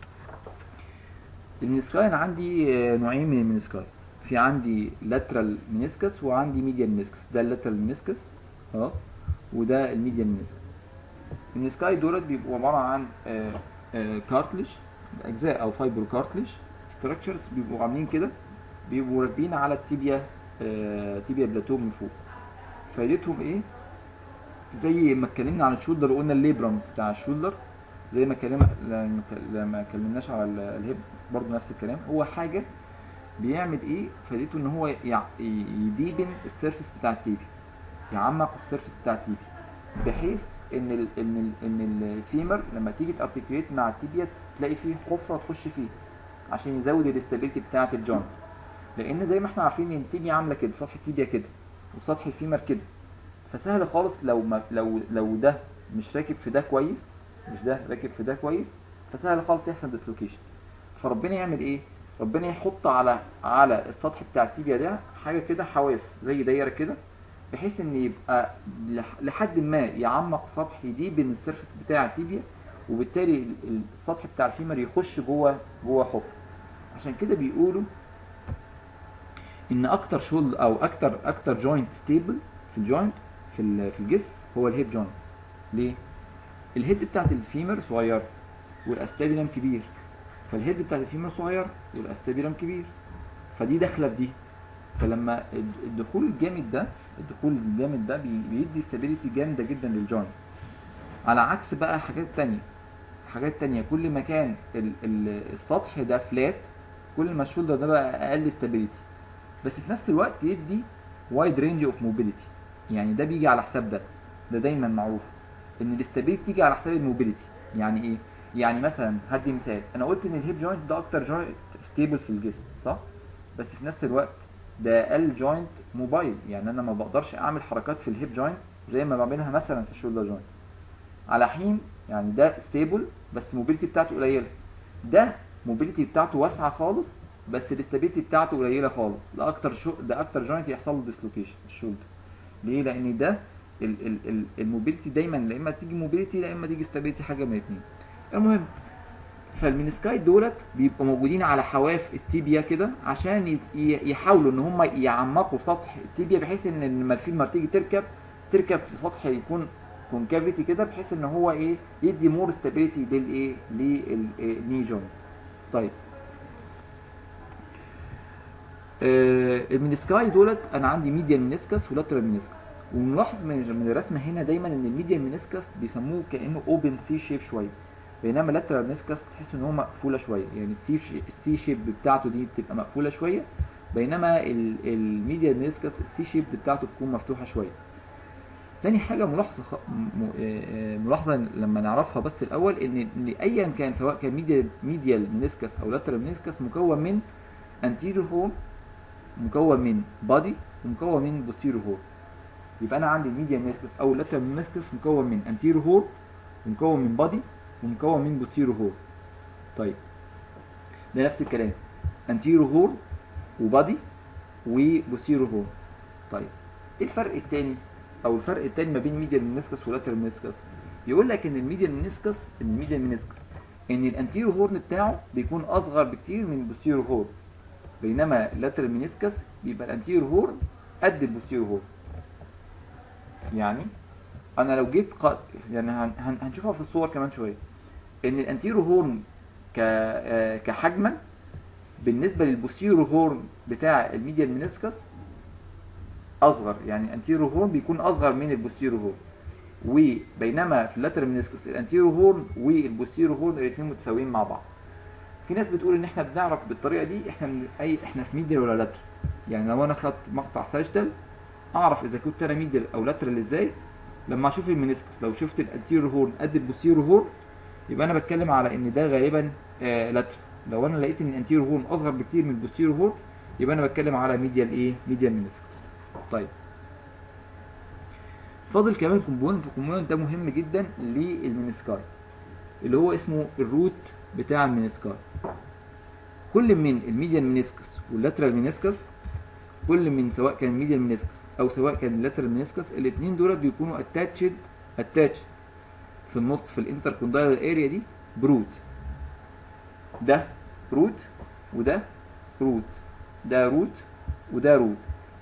المنسكاي انا عندي آه، نوعين من المنسكاي في عندي لاترال منسكس وعندي ميديال منسكس ده اللاترال منسكس خلاص وده الميديال منسكس المنسكاي دولت بيبقوا عباره عن كارتلج اجزاء او فايبر كارتلج ستراكشرز بيبقوا عاملين كده بيبقوا راكبين على التيبيا آه تيبيا بلاتو من فوق فايدتهم ايه زي ما اتكلمنا عن الشولدر وقلنا الليبرم بتاع الشولدر زي ما اتكلمنا لما لما اتكلمناش على ال- الهيب برضه نفس الكلام هو حاجه بيعمل ايه فايدته ان هو يع- ي- يديبن السيرفس بتاع التيبي يعمق السيرفس بتاع التيبي بحيث ان ال ان ال ان الفيمر لما تيجي تارتكليت مع التيبيا تلاقي فيه حفره تخش فيه عشان يزود الاستابيليتي بتاعه الجوينت لان زي ما احنا عارفين ان التيبيا عامله كده سطح التيبيا كده وسطح الفيمر كده فسهل خالص لو ما لو لو ده مش راكب في ده كويس مش ده راكب في ده كويس فسهل خالص يحصل ديسلوكيشن فربنا يعمل ايه ربنا يحط على على السطح بتاع التيبيا ده حاجه كده حواف زي دايره كده بحيث ان يبقى لح- لحد ما يعمق سطح يديب بين السيرفس بتاع التيبيا وبالتالي ال- ال- السطح بتاع الفيمر يخش جوه جوه حفر عشان كده بيقولوا ان اكتر شغل او اكتر اكتر جوينت ستيبل في الجوينت في ال- في الجسم هو الهيب جوينت ليه الهيد بتاعت الفيمر صغير والاستابيلم كبير فالهيد بتاعت الفيمر صغير والاستابيلم كبير فدي داخله في دي فلما الد- الدخول الجامد ده الدخول الجامد ده بي- بيدي استابيليتي جامده جدا للجوينت على عكس بقى حاجات تانية حاجات تانية كل ما كان ال- ال- السطح ده فلات كل ما الشولدر ده بقى اقل استابيليتي بس في نفس الوقت يدي وايد رينج اوف موبيليتي يعني ده بيجي على حساب ده ده دايما معروف ان الاستابيليتي تيجي على حساب الموبيليتي يعني ايه يعني مثلا هدي مثال انا قلت ان الهيب جوينت ده اكتر جوينت ستيبل في الجسم صح بس في نفس الوقت ده اقل جوينت موبايل يعني انا ما بقدرش اعمل حركات في الهيب جوينت زي ما بعملها مثلا في الشولدر جوينت على حين يعني ده ستيبل بس موبيليتي بتاعته قليله ده موبيليتي بتاعته واسعه خالص بس الاستابيليتي بتاعته قليله خالص ده اكتر شو ده اكتر جوينت يحصل له ديسلوكيشن الشولدر ليه لان ده ال- ال- ال- الموبيليتي دايما لا اما تيجي موبيليتي لا اما تيجي استابيليتي حاجه من الاثنين المهم فالمينسكايت دولت بيبقوا موجودين على حواف التيبيا كده عشان يز- ي- يحاولوا ان هم يعمقوا سطح التيبيا بحيث ان لما الفيلم تيجي تركب تركب في سطح يكون كونكافيتي كده بحيث ان هو ايه يدي مور استابيليتي للايه للني جوينت طيب آه المينسكاي دولت انا عندي ميديال مينسكس ولاترال مينسكس ونلاحظ من من الرسمه هنا دايما ان الميديال مينسكس بيسموه كانه اوبن سي شيب شويه بينما اللاترال مينسكس تحس ان هو مقفوله شويه يعني السي السي شيب بتاعته دي بتبقى مقفوله شويه بينما ال- الميديال مينسكس السي شيب بتاعته بتكون مفتوحه شويه تاني حاجه ملاحظه خ... م... آه، آه، ملاحظه لما نعرفها بس الاول ان ان ايا كان سواء كان ميديال ميديال مينسكس او لاترال مينسكس مكون من انتيريور هول مكون من بادي ومكون من بوستيريور هول يبقى انا عندي الميديال مينسكس او اللاترال مينسكس مكون من انتيريور هول ومكون من بادي ومكون من بوستيريور هول طيب ده نفس الكلام انتيريور هول وبادي وبوستيريور هول طيب ايه الفرق التاني او الفرق التاني ما بين ميديال مينسكس ولاترال مينسكس يقول لك ان الميديال مينسكس ان الميديال مينسكس ان الانتيريور هورن بتاعه بيكون اصغر بكتير من البوستيريور هورن بينما اللاترال مينسكس بيبقى الانتيريور هورن قد البوستيريور هورن يعني انا لو جيت ق... يعني هن... هن... هنشوفها في الصور كمان شويه ان الانتيريور هورن ك... آه، كحجما بالنسبه للبوستيريور هورن بتاع الميديال مينسكس اصغر يعني الانتيريور هورن بيكون اصغر من البوستيريور هورن وبينما في اللاترال مينسكس الانتيريور هورن والبوستيريور هورن الاثنين متساويين مع بعض في ناس بتقول ان احنا بنعرف بالطريقه دي احنا من اي احنا في ميديال ولا لاترال يعني لو انا خدت مقطع ساجيتال اعرف اذا كنت انا ميديال او لاترال ازاي لما اشوف المينسكس لو شفت الانتيريور هورن قد البوستيريور هورن يبقى انا بتكلم على ان ده غالبا آه لاترال لو انا لقيت ان الانتيريور هورن اصغر بكتير من البوستيريور هورن يبقى انا بتكلم على ميديال ايه ميديال مينسكس طيب فاضل كمان كومبوننت الكومبوننت ده مهم جدا للمينسكاي اللي هو اسمه الروت بتاع المينسكاي كل من الميديال مينسكس واللاترال مينسكس كل من سواء كان ميديال مينسكس او سواء كان اللاترال مينسكس الاثنين دول بيكونوا اتاتشد اتاتشد في النص في الانتركوندايلر اريا دي بروت ده روت وده روت ده روت وده روت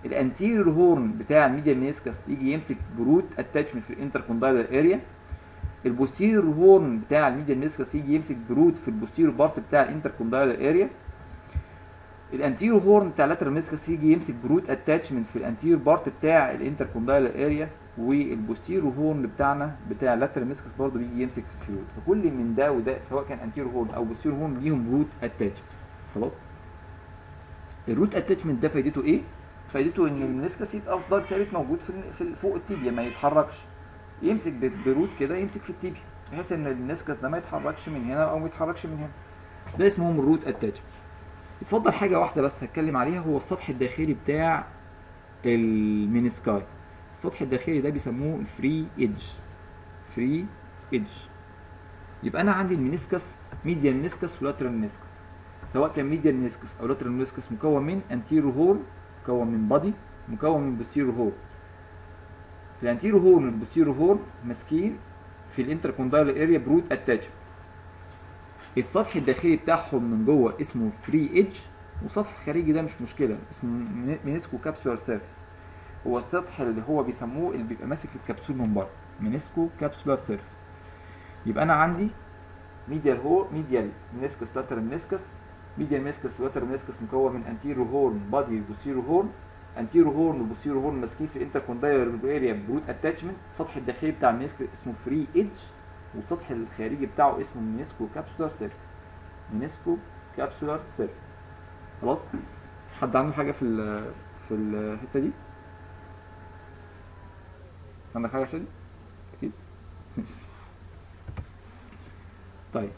الانتيريور هورن بتاع الميديال مينسكس يجي يمسك بروت اتاتشمنت في الانتركوندايلر اريا البوستيريور هورن بتاع الميديال ميسكس يجي يمسك بروت في البوستيريور بارت بتاع الانتركوندايلر اريا الانتيريور هورن بتاع اللاترال ميسكس يجي يمسك بروت اتاتشمنت في الانتيريور بارت بتاع الانتركوندايلر اريا والبوستيريور هورن بتاعنا بتاع اللاترال ميسكس برضه بيجي يمسك في الفلويد فكل من ده وده سواء كان انتيريور هورن او بوستيريور هورن ليهم روت اتاتشمنت خلاص الروت اتاتشمنت ده فايدته ايه؟ فايدته ان الميسكس يبقى افضل ثابت موجود في في فوق التيبيا ما يتحركش يمسك ب- بروت كده يمسك في التيبيا بحيث ان الميسكس ده ما يتحركش من هنا او ما يتحركش من هنا ده اسمهم الروت اتاتشمنت اتفضل حاجه واحده بس هتكلم عليها هو السطح الداخلي بتاع المينيسكاي السطح الداخلي ده بيسموه الفري ايدج فري ايدج يبقى انا عندي المينيسكس ميديال مينيسكس ولاترال مينيسكس سواء كان ميديال مينيسكس او لاترال مينيسكس مكون من انتيرو هورن مكون من بادي مكون من بوستيرو هورن في الانتيرو هورن والبوستيرو هورن ماسكين في الانتركوندايل اريا بروت اتاتشمنت السطح الداخلي بتاعهم من جوه اسمه فري ايدج والسطح الخارجي ده مش مشكله اسمه مينيسكو كابسولار سيرفيس هو السطح اللي هو بيسموه اللي بيبقى ماسك الكبسول من بره مينيسكو كابسولار سيرفيس يبقى انا عندي ميديال هو ميديال مينيسكس لاترال مينيسكس ميديال مينيسكس ولاترال مينيسكس مكون من انتيرو هورن بادي وبوستيرو هورن انتيرو هورن وبوستيرو هورن ماسكين في الانتركوندايلر اريا بروت اتاتشمنت السطح الداخلي بتاع المينيسكس اسمه فري ايدج والسطح الخارجي بتاعه اسمه مينيسكو كابسولار سيرفيس مينيسكو كابسولار سيرفيس خلاص حد عنده حاجه في ال في الحته دي عندك حاجه في الحتة دي اكيد ماشي. طيب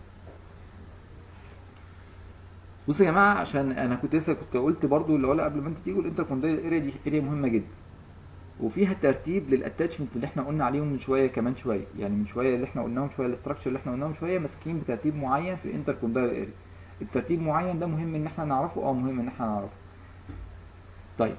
بصوا يا جماعه عشان انا كنت لسه كنت قلت برضو اللي هو قبل ما انتوا تيجوا الانتركوندايل اريا دي اريا مهمه جدا وفيها ترتيب للاتاتشمنت اللي احنا قلنا عليهم من شويه كمان شويه يعني من شويه اللي احنا قلناهم شويه الاستراكشر اللي احنا قلناهم شويه ماسكين بترتيب معين في الانتركوندايل اريا الترتيب معين ده مهم ان احنا نعرفه اه مهم ان احنا نعرفه طيب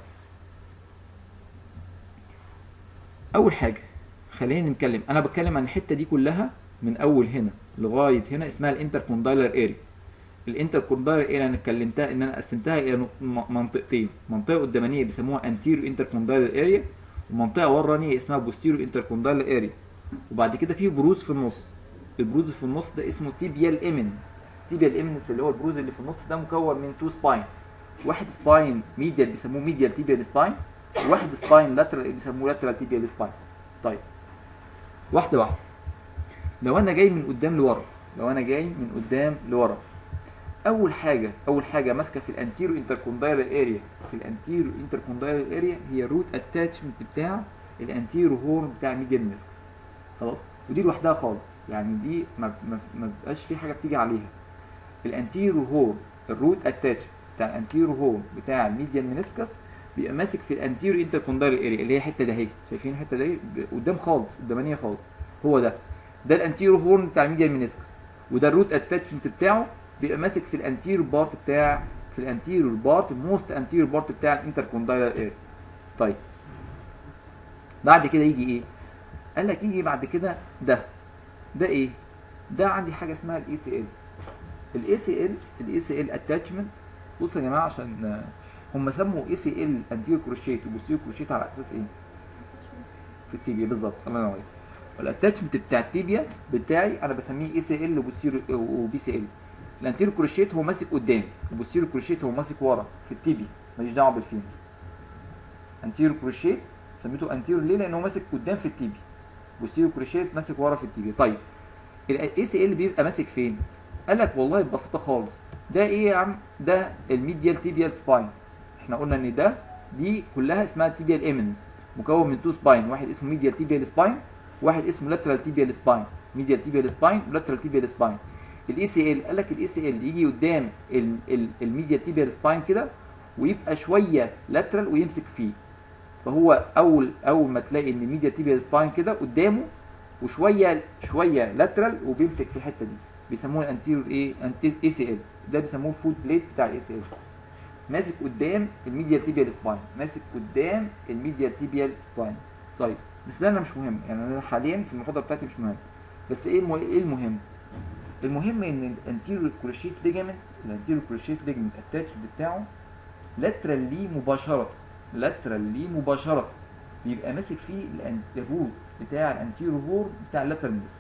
اول حاجه خلينا نتكلم انا بتكلم عن الحته دي كلها من اول هنا لغايه هنا اسمها الانتركوندايلر اريا الانتركوندايلر اريا انا اتكلمتها ان انا قسمتها الى نق- م- منطقتين منطقه قدامانيه بيسموها انتيريو انتركوندايلر اريا ومنطقه ورانيه اسمها بوستيريو انتركوندايلر اريا وبعد كده في بروز في النص البروز في النص ده اسمه تيبيال ايمنز تيبيال ايمنز اللي هو البروز اللي في النص ده مكون من تو سباين واحد سباين ميديال بيسموه ميديال تيبيال سباين وواحد سباين لاترال بيسموه لاترال تيبيال سباين طيب واحده واحده لو انا جاي من قدام لورا لو انا جاي من قدام لورا اول حاجه اول حاجه ماسكه في الانتيرو انتركوندايلر اريا في الانتيرو انتركوندايلر اريا هي الروت اتاتشمنت بتاع الانتيرو هورن بتاع ميديال ميسكس خلاص ودي لوحدها خالص يعني دي ما ما ما بقاش في حاجه بتيجي عليها الانتيرو هورن الروت اتاتشمنت بتاع الانتيرو هورن بتاع الميديال مينيسكس بيبقى ماسك في الانتيرو انتركوندايلر اريا اللي هي الحته ده اهي شايفين الحته دي قدام خالص قدامانيه خالص هو ده ده الانتيرو هورن بتاع الميديال مينيسكس وده الروت اتاتشمنت بتاعه بيبقى ماسك في الانتيرو بارت بتاع في الانتيرو بارت موست انتيرو بارت بتاع الانتركوندايلر اريا طيب بعد كده يجي ايه قال لك يجي بعد كده ده ده ايه ده عندي حاجه اسمها الاي سي ال الاي سي ال الاي سي ال اتاتشمنت بصوا يا جماعه عشان آه، هم سموا اي سي ال انتيرو كروشيت وبوستيرو كروشيت على اساس ايه في التيبيا بالظبط الله ينور عليك الاتاتشمنت بتاع التيبيا بتاعي انا بسميه اي سي ال وبوستيرو وبي سي ال الانتيرو كروشيت هو ماسك قدام البوستيرو كروشيت هو ماسك ورا في التيبيا ماليش دعوه بالفيمر انتيرو كروشيت سميته انتيرو ليه لان هو ماسك قدام في التيبيا بوستيرو كروشيت ماسك ورا في التيبيا طيب الاي سي ال بيبقى ماسك فين قال لك والله ببساطه خالص ده ايه يا عم ده الميديال تيبيال سباين احنا قلنا ان ده دي كلها اسمها تيبيال ايمنز مكون من تو سباين واحد اسمه ميديال تيبيال سباين واحد اسمه لاترال تيبيال سباين ميديال تيبيال سباين ولاترال تيبيال سباين الاي سي ال قال لك الاي سي ال يجي قدام الميديال تيبيال سباين كده ويبقى شويه لاترال ويمسك فيه فهو اول اول ما تلاقي ان الميديا تيبيال سباين كده قدامه وشويه شويه لاترال وبيمسك في الحته دي بيسموه الانتيريور ايه اي سي ال ده بيسموه الفوت بليت بتاع الاي سي ال ماسك قدام الميديا تيبيال سباين ماسك قدام الميديا تيبيال سباين طيب بس ده انا مش مهم يعني انا حاليا في المحاضره بتاعتي مش مهم بس ايه المه... ايه المهم المهم ان الانتيريور كروشيت ليجامنت الانتيريور كروشيت ليجامنت الاتاتشد بتاعه لاترال ليه مباشره لاترال ليه مباشره بيبقى ماسك فيه الان- الروت بتاع الانتيرو هور بتاع اللاترال ميسكس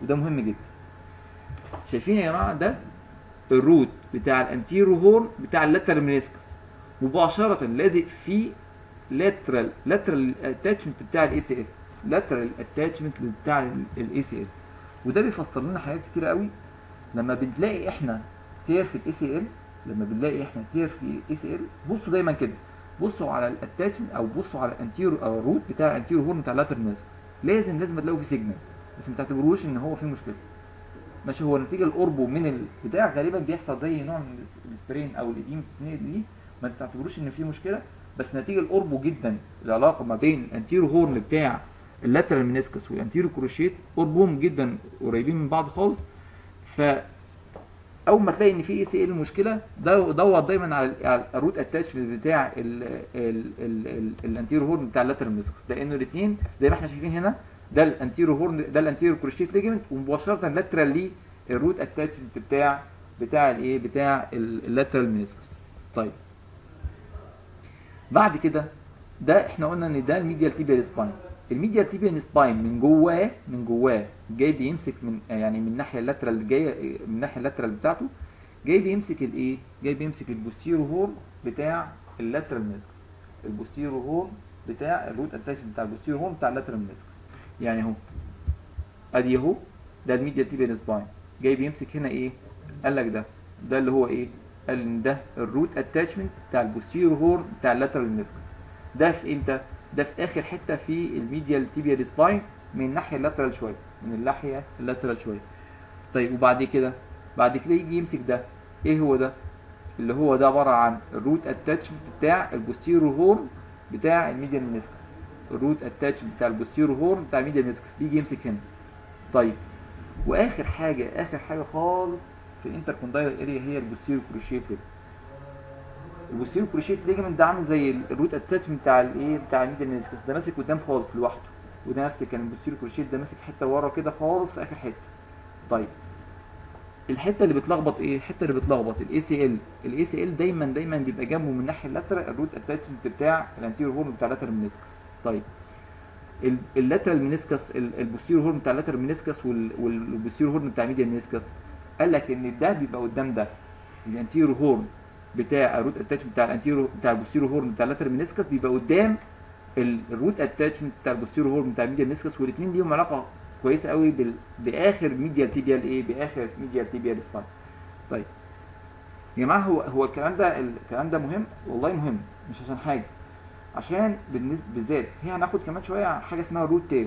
وده مهم جدا شايفين يا جماعه ده الروت بتاع الانتيرو هورن بتاع اللاترال منسكس مباشره لازق في لاترال لاترال اتاتشمنت بتاع الاي سي ال لاترال اتاتشمنت بتاع الاي سي ال وده بيفسر لنا حاجات كتير قوي لما بنلاقي احنا تير في الاي سي ال لما بنلاقي احنا تير في الاي سي ال بصوا دايما كده بصوا على الاتاتشمنت او بصوا على الانتيرو او الروت بتاع الانتيرو هورن بتاع اللاترال منسكس لازم لازم تلاقوا في سيجنال بس ما تعتبروش ان هو في مشكله ماشي هو نتيجه القربه من البتاع غالبا بيحصل زي نوع من السبرين او الاديم دي ما تعتبروش ان في مشكله بس نتيجه القربه جدا العلاقه ما بين الانتيرو هورن بتاع اللاترال منسكس والانتيرو كروشيت قربهم جدا قريبين من بعض خالص ف اول ما تلاقي ان في اي سي ال مشكله ده دور دايما على على الروت اتاتشمنت بتاع الانتيرو هورن بتاع اللاترال منسكس لانه الاثنين زي ما احنا شايفين هنا ده الانتيرو هورن ده الانتيرو كروشيت ليجمنت ومباشره لاترال ليه الروت اتاتشمنت بتاع بتاع الايه بتاع اللاترال منسكس طيب بعد كده ده احنا قلنا ان ده الميديال تيبيال سباين الميديال تيبيال سباين من جواه من جواه جاي بيمسك من يعني من الناحيه اللاترال اللي جايه من الناحيه اللاترال بتاعته جاي بيمسك الايه جاي بيمسك البوستيرو هورن بتاع اللاترال منسكس البوستيرو هورن بتاع الروت اتاتشمنت بتاع البوستيرو هورن بتاع اللاترال منسكس يعني اهو ادي اهو ده الميديال تيبيال سباين جاي بيمسك هنا ايه قال لك ده ده اللي هو ايه قال ان ده الروت اتاتشمنت بتاع البوستيرو هورن بتاع اللاترال منسكس ده في امتى ده في اخر حته في الميديال تيبيال سباين من الناحيه اللاترال شويه من الناحيه اللاترال شويه طيب وبعد كده بعد كده يجي يمسك ده ايه هو ده اللي هو ده عباره عن الروت اتاتشمنت بتاع البوستيرو هورن بتاع الميديال منسكس الروت اتاتشمنت بتاع البوستيرو هورن بتاع الميديال منسكس بيجي يمسك هنا طيب واخر حاجه اخر حاجه خالص في الانتركوندايل اريا هي البوستيرو كروشيت ليجمنت البوستيرو كروشيت ليجمنت ده عامل زي الروت اتاتشمنت بتاع الايه بتاع الميديال منسكس ده ماسك قدام خالص لوحده وده نفس كان البوستيرو كروشيت ده ماسك حته ورا كده خالص في اخر حته طيب الحته اللي بتلخبط ايه الحته اللي بتلخبط الاي سي ال الاي سي ال دايما دايما بيبقى جنبه من الناحيه اللاترال الروت اتاتشمنت بتاع الانتيريور هورن بتاع اللاترال منسكس طيب اللاترال منسكس البوستيريور هورن بتاع اللاترال منسكس والبوستيريور هورن بتاع الميديال منسكس قال لك ان ده بيبقى قدام ده الانتيريور هورن بتاع الروت اتاتشمنت بتاع الانتيريور بتاع البوستيريور هورن بتاع اللاترال منسكس بيبقى قدام الروت اتاتشمنت بتاع البوستيريور هورن بتاع الميديال منسكس والاثنين ليهم علاقه كويسه قوي بال... باخر ميديال تيبيال ايه باخر ميديال تيبيال سباين طيب يا جماعه هو هو الكلام ده الكلام ده مهم والله مهم مش عشان حاجه عشان بالنسبه بالذات هي هناخد كمان شويه حاجه اسمها روت تير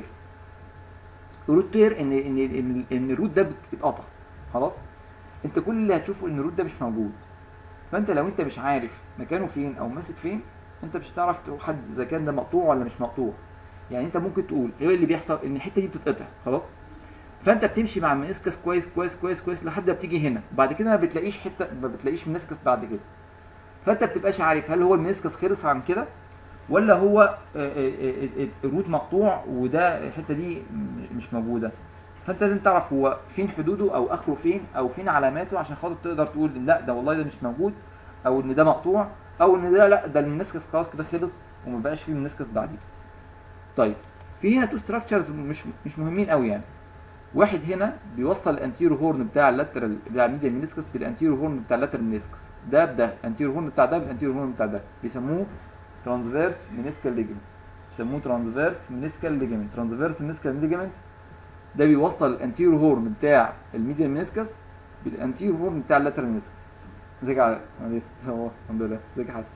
الروت تير ان ان ان, إن الروت ده بيتقطع خلاص انت كل اللي هتشوفه ان الروت ده مش موجود فانت لو انت مش عارف مكانه فين او ماسك فين انت مش هتعرف تحدد اذا كان ده مقطوع ولا مش مقطوع يعني انت ممكن تقول ايه اللي بيحصل ان الحته دي بتتقطع خلاص فانت بتمشي مع المنسكس كويس كويس كويس كويس لحد ما بتيجي هنا وبعد كده ما بتلاقيش حته ما بتلاقيش منسكس بعد كده فانت بتبقاش عارف هل هو المنسكس خلص عن كده ولا هو الروت مقطوع وده الحته دي مش موجوده فانت لازم تعرف هو فين حدوده او اخره فين او فين علاماته عشان خاطر تقدر تقول لا ده والله ده مش موجود او ان ده مقطوع او ان ده لا ده المنسكس خلاص كده خلص وما بقاش فيه منسكس بعديه طيب في هنا تو ستراكشرز مش مش مهمين قوي يعني واحد هنا بيوصل الانتيرو هورن بتاع اللاترال بتاع الميديال منسكس بالانتيرو هورن بتاع اللاترال منسكس ده بده الانتيرو هورن بتاع ده بالانتيرو هورن بتاع ده بيسموه ترانسفيرس منسكال ليجمنت بيسموه ترانسفيرس منسكال ليجمنت ترانسفيرس منسكال ليجمنت ده بيوصل الانتيرو هورن بتاع الميديال منسكس بالانتيرو هورن بتاع اللاترال منسكس ازيك يا علي هو الحمد لله ازيك يا حسن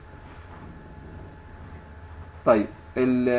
طيب ال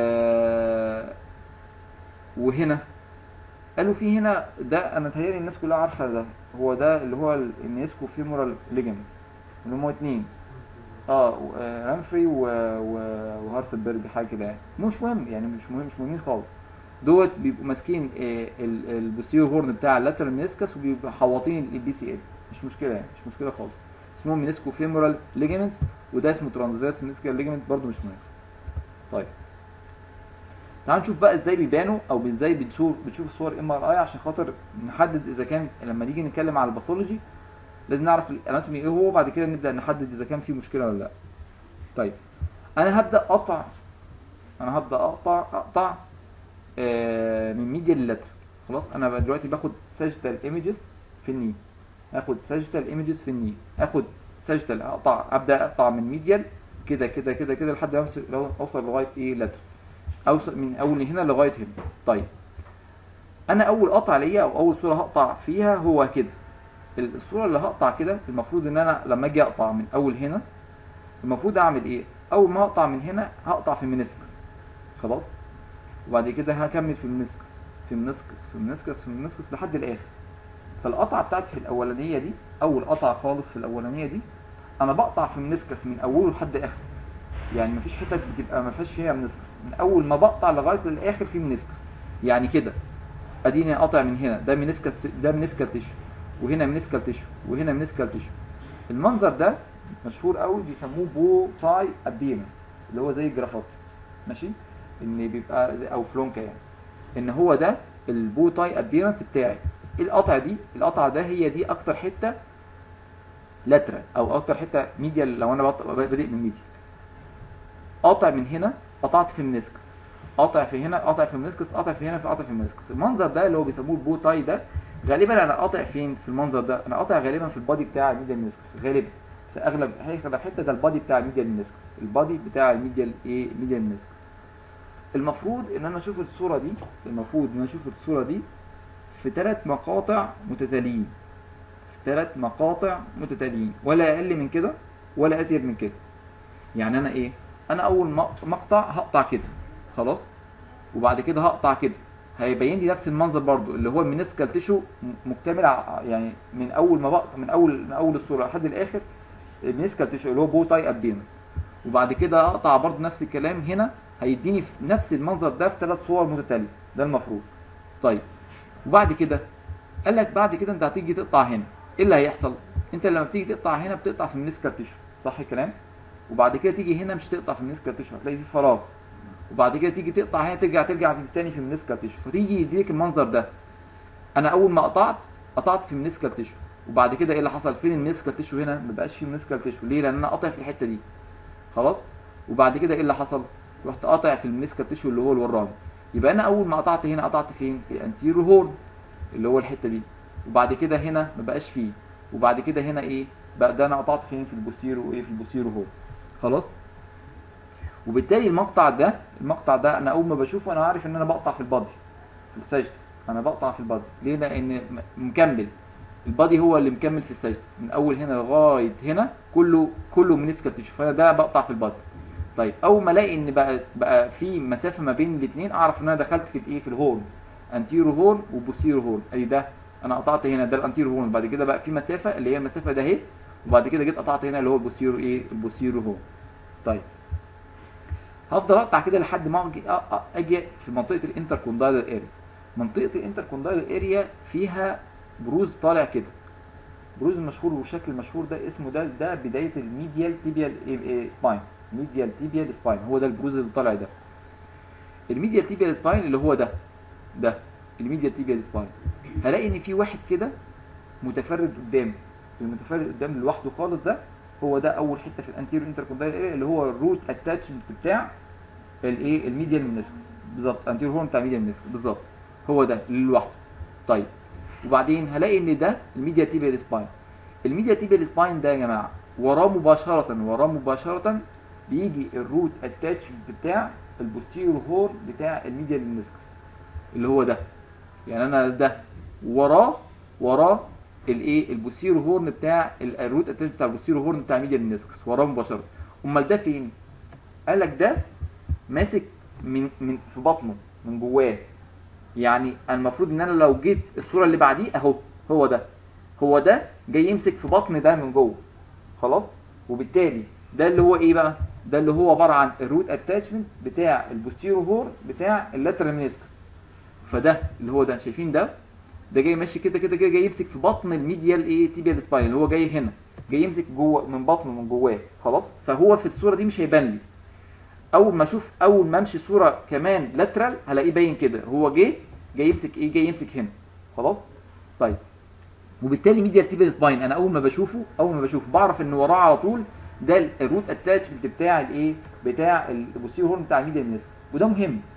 وهنا قالوا في هنا ده انا تهيألي الناس كلها عارفه ده هو ده اللي هو النيسكو فيمورال ليجمنت اللي هم اتنين اه رامفري و... و... وهارتبرج حاجه كده يعني مش مهم يعني مش مهم مش مهمين خالص دوت بيبقوا ماسكين البوستيريور هورن بتاع اللاترال مينيسكس وبيبقوا حواطين البي سي ال مش مشكله يعني مش مشكله خالص اسمهم مينيسكو فيمورال ليجمنتس وده اسمه ترانزفيرس مينيسكال ليجمنت برده مش مهم طيب تعال نشوف بقى ازاي بيبانوا او ازاي بنشوف بتشوف صور ام ار اي عشان خاطر نحدد اذا كان لما نيجي نتكلم على الباثولوجي لازم نعرف الاناتومي ايه هو وبعد كده نبدا نحدد اذا كان في مشكله ولا لا طيب انا هبدا اقطع انا هبدا اقطع اقطع آه من ميديا للاتر خلاص انا بقى دلوقتي باخد ساجيتال ايمجز في الني هاخد ساجيتال ايمجز في الني هاخد ساجيتال اقطع ابدا اقطع من ميديال كده كده كده كده لحد ما أوصل- لو اوصل لغايه ايه لاتر اوصل من اول هنا لغايه هنا طيب انا اول قطع ليا او اول صوره هقطع فيها هو كده الصوره اللي هقطع كده المفروض ان انا لما اجي اقطع من اول هنا المفروض اعمل ايه اول ما اقطع من هنا هقطع في المنسكس خلاص وبعد كده هكمل في المنسكس في المنسكس في المنسكس في المنسكس لحد الاخر فالقطعه بتاعتي في الاولانيه دي اول قطعه خالص في الاولانيه دي انا بقطع في المنسكس من اوله لحد اخره يعني مفيش حتت بتبقى ما فيهاش فيها منسكس من اول ما بقطع لغايه الاخر في منسكس يعني كده اديني قاطع من هنا ده منسكس ده منسكال تيشو وهنا منسكال تيشو وهنا منسكال تيشو المنظر ده مشهور قوي بيسموه بو تاي ابيرنس اللي هو زي الجرافات ماشي ان بيبقى زي او فلونكا يعني ان هو ده البو تاي ابيرنس بتاعي القطعه دي القطعه ده هي دي اكتر حته لاترال او اكتر حته ميديال لو انا بط- بادئ من ميديال قاطع من هنا قطعت في المنسكس قاطع في هنا قاطع في المنسكس قاطع في هنا في قاطع في المنسكس المنظر ده اللي هو بيسموه البو تاي ده غالبا انا قاطع فين في المنظر ده انا قاطع غالبا في البادي بتاع الميديال منسكس غالبا في اغلب هياخد حته ده البادي بتاع الميديال منسكس البادي بتاع الميديال ايه الميديال منسكس المفروض ان انا اشوف الصوره دي المفروض ان انا اشوف الصوره دي في ثلاث مقاطع متتاليين في ثلاث مقاطع متتاليين ولا اقل من كده ولا ازيد من كده يعني انا ايه انا اول مق- مقطع هقطع كده خلاص وبعد كده هقطع كده هيبين لي نفس المنظر برضو اللي هو المنسكال تيشو م- مكتمل ع- يعني من اول ما بقطع من اول من اول الصوره لحد الاخر المنسكال تيشو اللي هو بو تاي ابينس وبعد كده اقطع برضو نفس الكلام هنا هيديني في نفس المنظر ده في ثلاث صور متتاليه ده المفروض طيب وبعد كده قال لك بعد كده انت هتيجي تقطع هنا ايه اللي هيحصل انت لما بتيجي تقطع هنا بتقطع في المنسكال تيشو صح الكلام وبعد كده تيجي هنا مش تقطع في المنسكال تيشو هتلاقي في فراغ وبعد كده تيجي تقطع هنا ترجع ترجع تاني في المنسكال تيشو فتيجي يديك المنظر ده انا اول ما قطعت قطعت في المنسكال تيشو وبعد كده ايه اللي حصل فين المنسكال تيشو هنا ما بقاش في منسكال تيشو ليه لان انا قاطع في الحته دي خلاص وبعد كده ايه اللي حصل رحت قاطع في المنسكال تيشو اللي هو الوراني يبقى انا اول ما قطعت هنا قطعت فين في الانتيرو هورن اللي هو الحته دي وبعد كده هنا ما بقاش فيه وبعد كده هنا ايه بقى ده انا قطعت فين في البوستيرو وايه في البوستيرو هورن خلاص وبالتالي المقطع ده المقطع ده انا اول ما بشوفه انا عارف ان انا بقطع في البادي في السجن انا بقطع في البادي ليه لان م- مكمل البادي هو اللي مكمل في السجن من اول هنا لغايه هنا كله كله منسكال تيشو فانا ده بقطع في البادي طيب اول ما الاقي ان بقى بقى في مسافه ما بين الاثنين اعرف ان انا دخلت في الايه في الهورن انتيرو هورن وبوستيرو هورن ادي ده انا قطعت هنا ده الانتيرو هورن بعد كده بقى في مسافه اللي هي المسافه ده اهي وبعد كده جيت قطعت هنا اللي هو البوستيرو ايه البوستيرو هورن طيب هفضل اقطع كده لحد ما اجي أ- أ- اجي في منطقه الانتركوندايلر اريا منطقه الانتركوندايلر اريا فيها بروز طالع كده بروز المشهور والشكل المشهور ده اسمه ده ده بدايه الميديال تيبيال سباين ميديال تيبيال سباين هو ده البروز اللي طالع ده الميديال تيبيال سباين اللي هو ده ده الميديال تيبيال سباين هلاقي ان في واحد كده متفرد قدام المتفرد قدام لوحده خالص ده هو ده اول حته في الانتيريور انتركوندايل اريا اللي هو الروت اتاتشمنت بتاع الايه الميديال منسكس بالظبط انتيريور هورن بتاع الميديال منسكس بالظبط هو ده اللي لوحده طيب وبعدين هلاقي ان ده الميديا تيبيال سباين الميديا تيبيال سباين ده يا جماعه وراه مباشره وراه مباشره بيجي الروت اتاتشمنت بتاع البوستيريور هورن بتاع الميديال منسكس اللي هو ده يعني انا ده وراه وراه الايه البوستيرو هورن بتاع ال- الروت اتاتش بتاع البوستيرو هورن بتاع ميديال منسكس وراه مباشره امال ده فين قال لك ده ماسك من من في بطنه من جواه يعني أنا المفروض ان انا لو جيت الصوره اللي بعديه اهو هو ده هو ده جاي يمسك في بطن ده من جوه خلاص وبالتالي ده اللي هو ايه بقى ده اللي هو عباره عن الروت اتاتشمنت بتاع البوستيرو هورن بتاع اللاترال منسكس فده اللي هو ده شايفين ده ده جاي ماشي كده كده كده جاي يمسك في بطن الميديال ايه تيبيال سباين اللي هو جاي هنا جاي يمسك جوه من بطنه من جواه خلاص فهو في الصوره دي مش هيبان لي اول ما اشوف اول ما امشي صوره كمان لاترال هلاقيه باين كده هو جه جاي يمسك ايه جاي يمسك هنا خلاص طيب وبالتالي ميديال تيبيال سباين انا اول ما بشوفه اول ما بشوفه بعرف ان وراه على طول ده ال- الروت اتاتشمنت بتاع الايه بتاع البوستيريور هورن بتاع الميديال منسكس وده مهم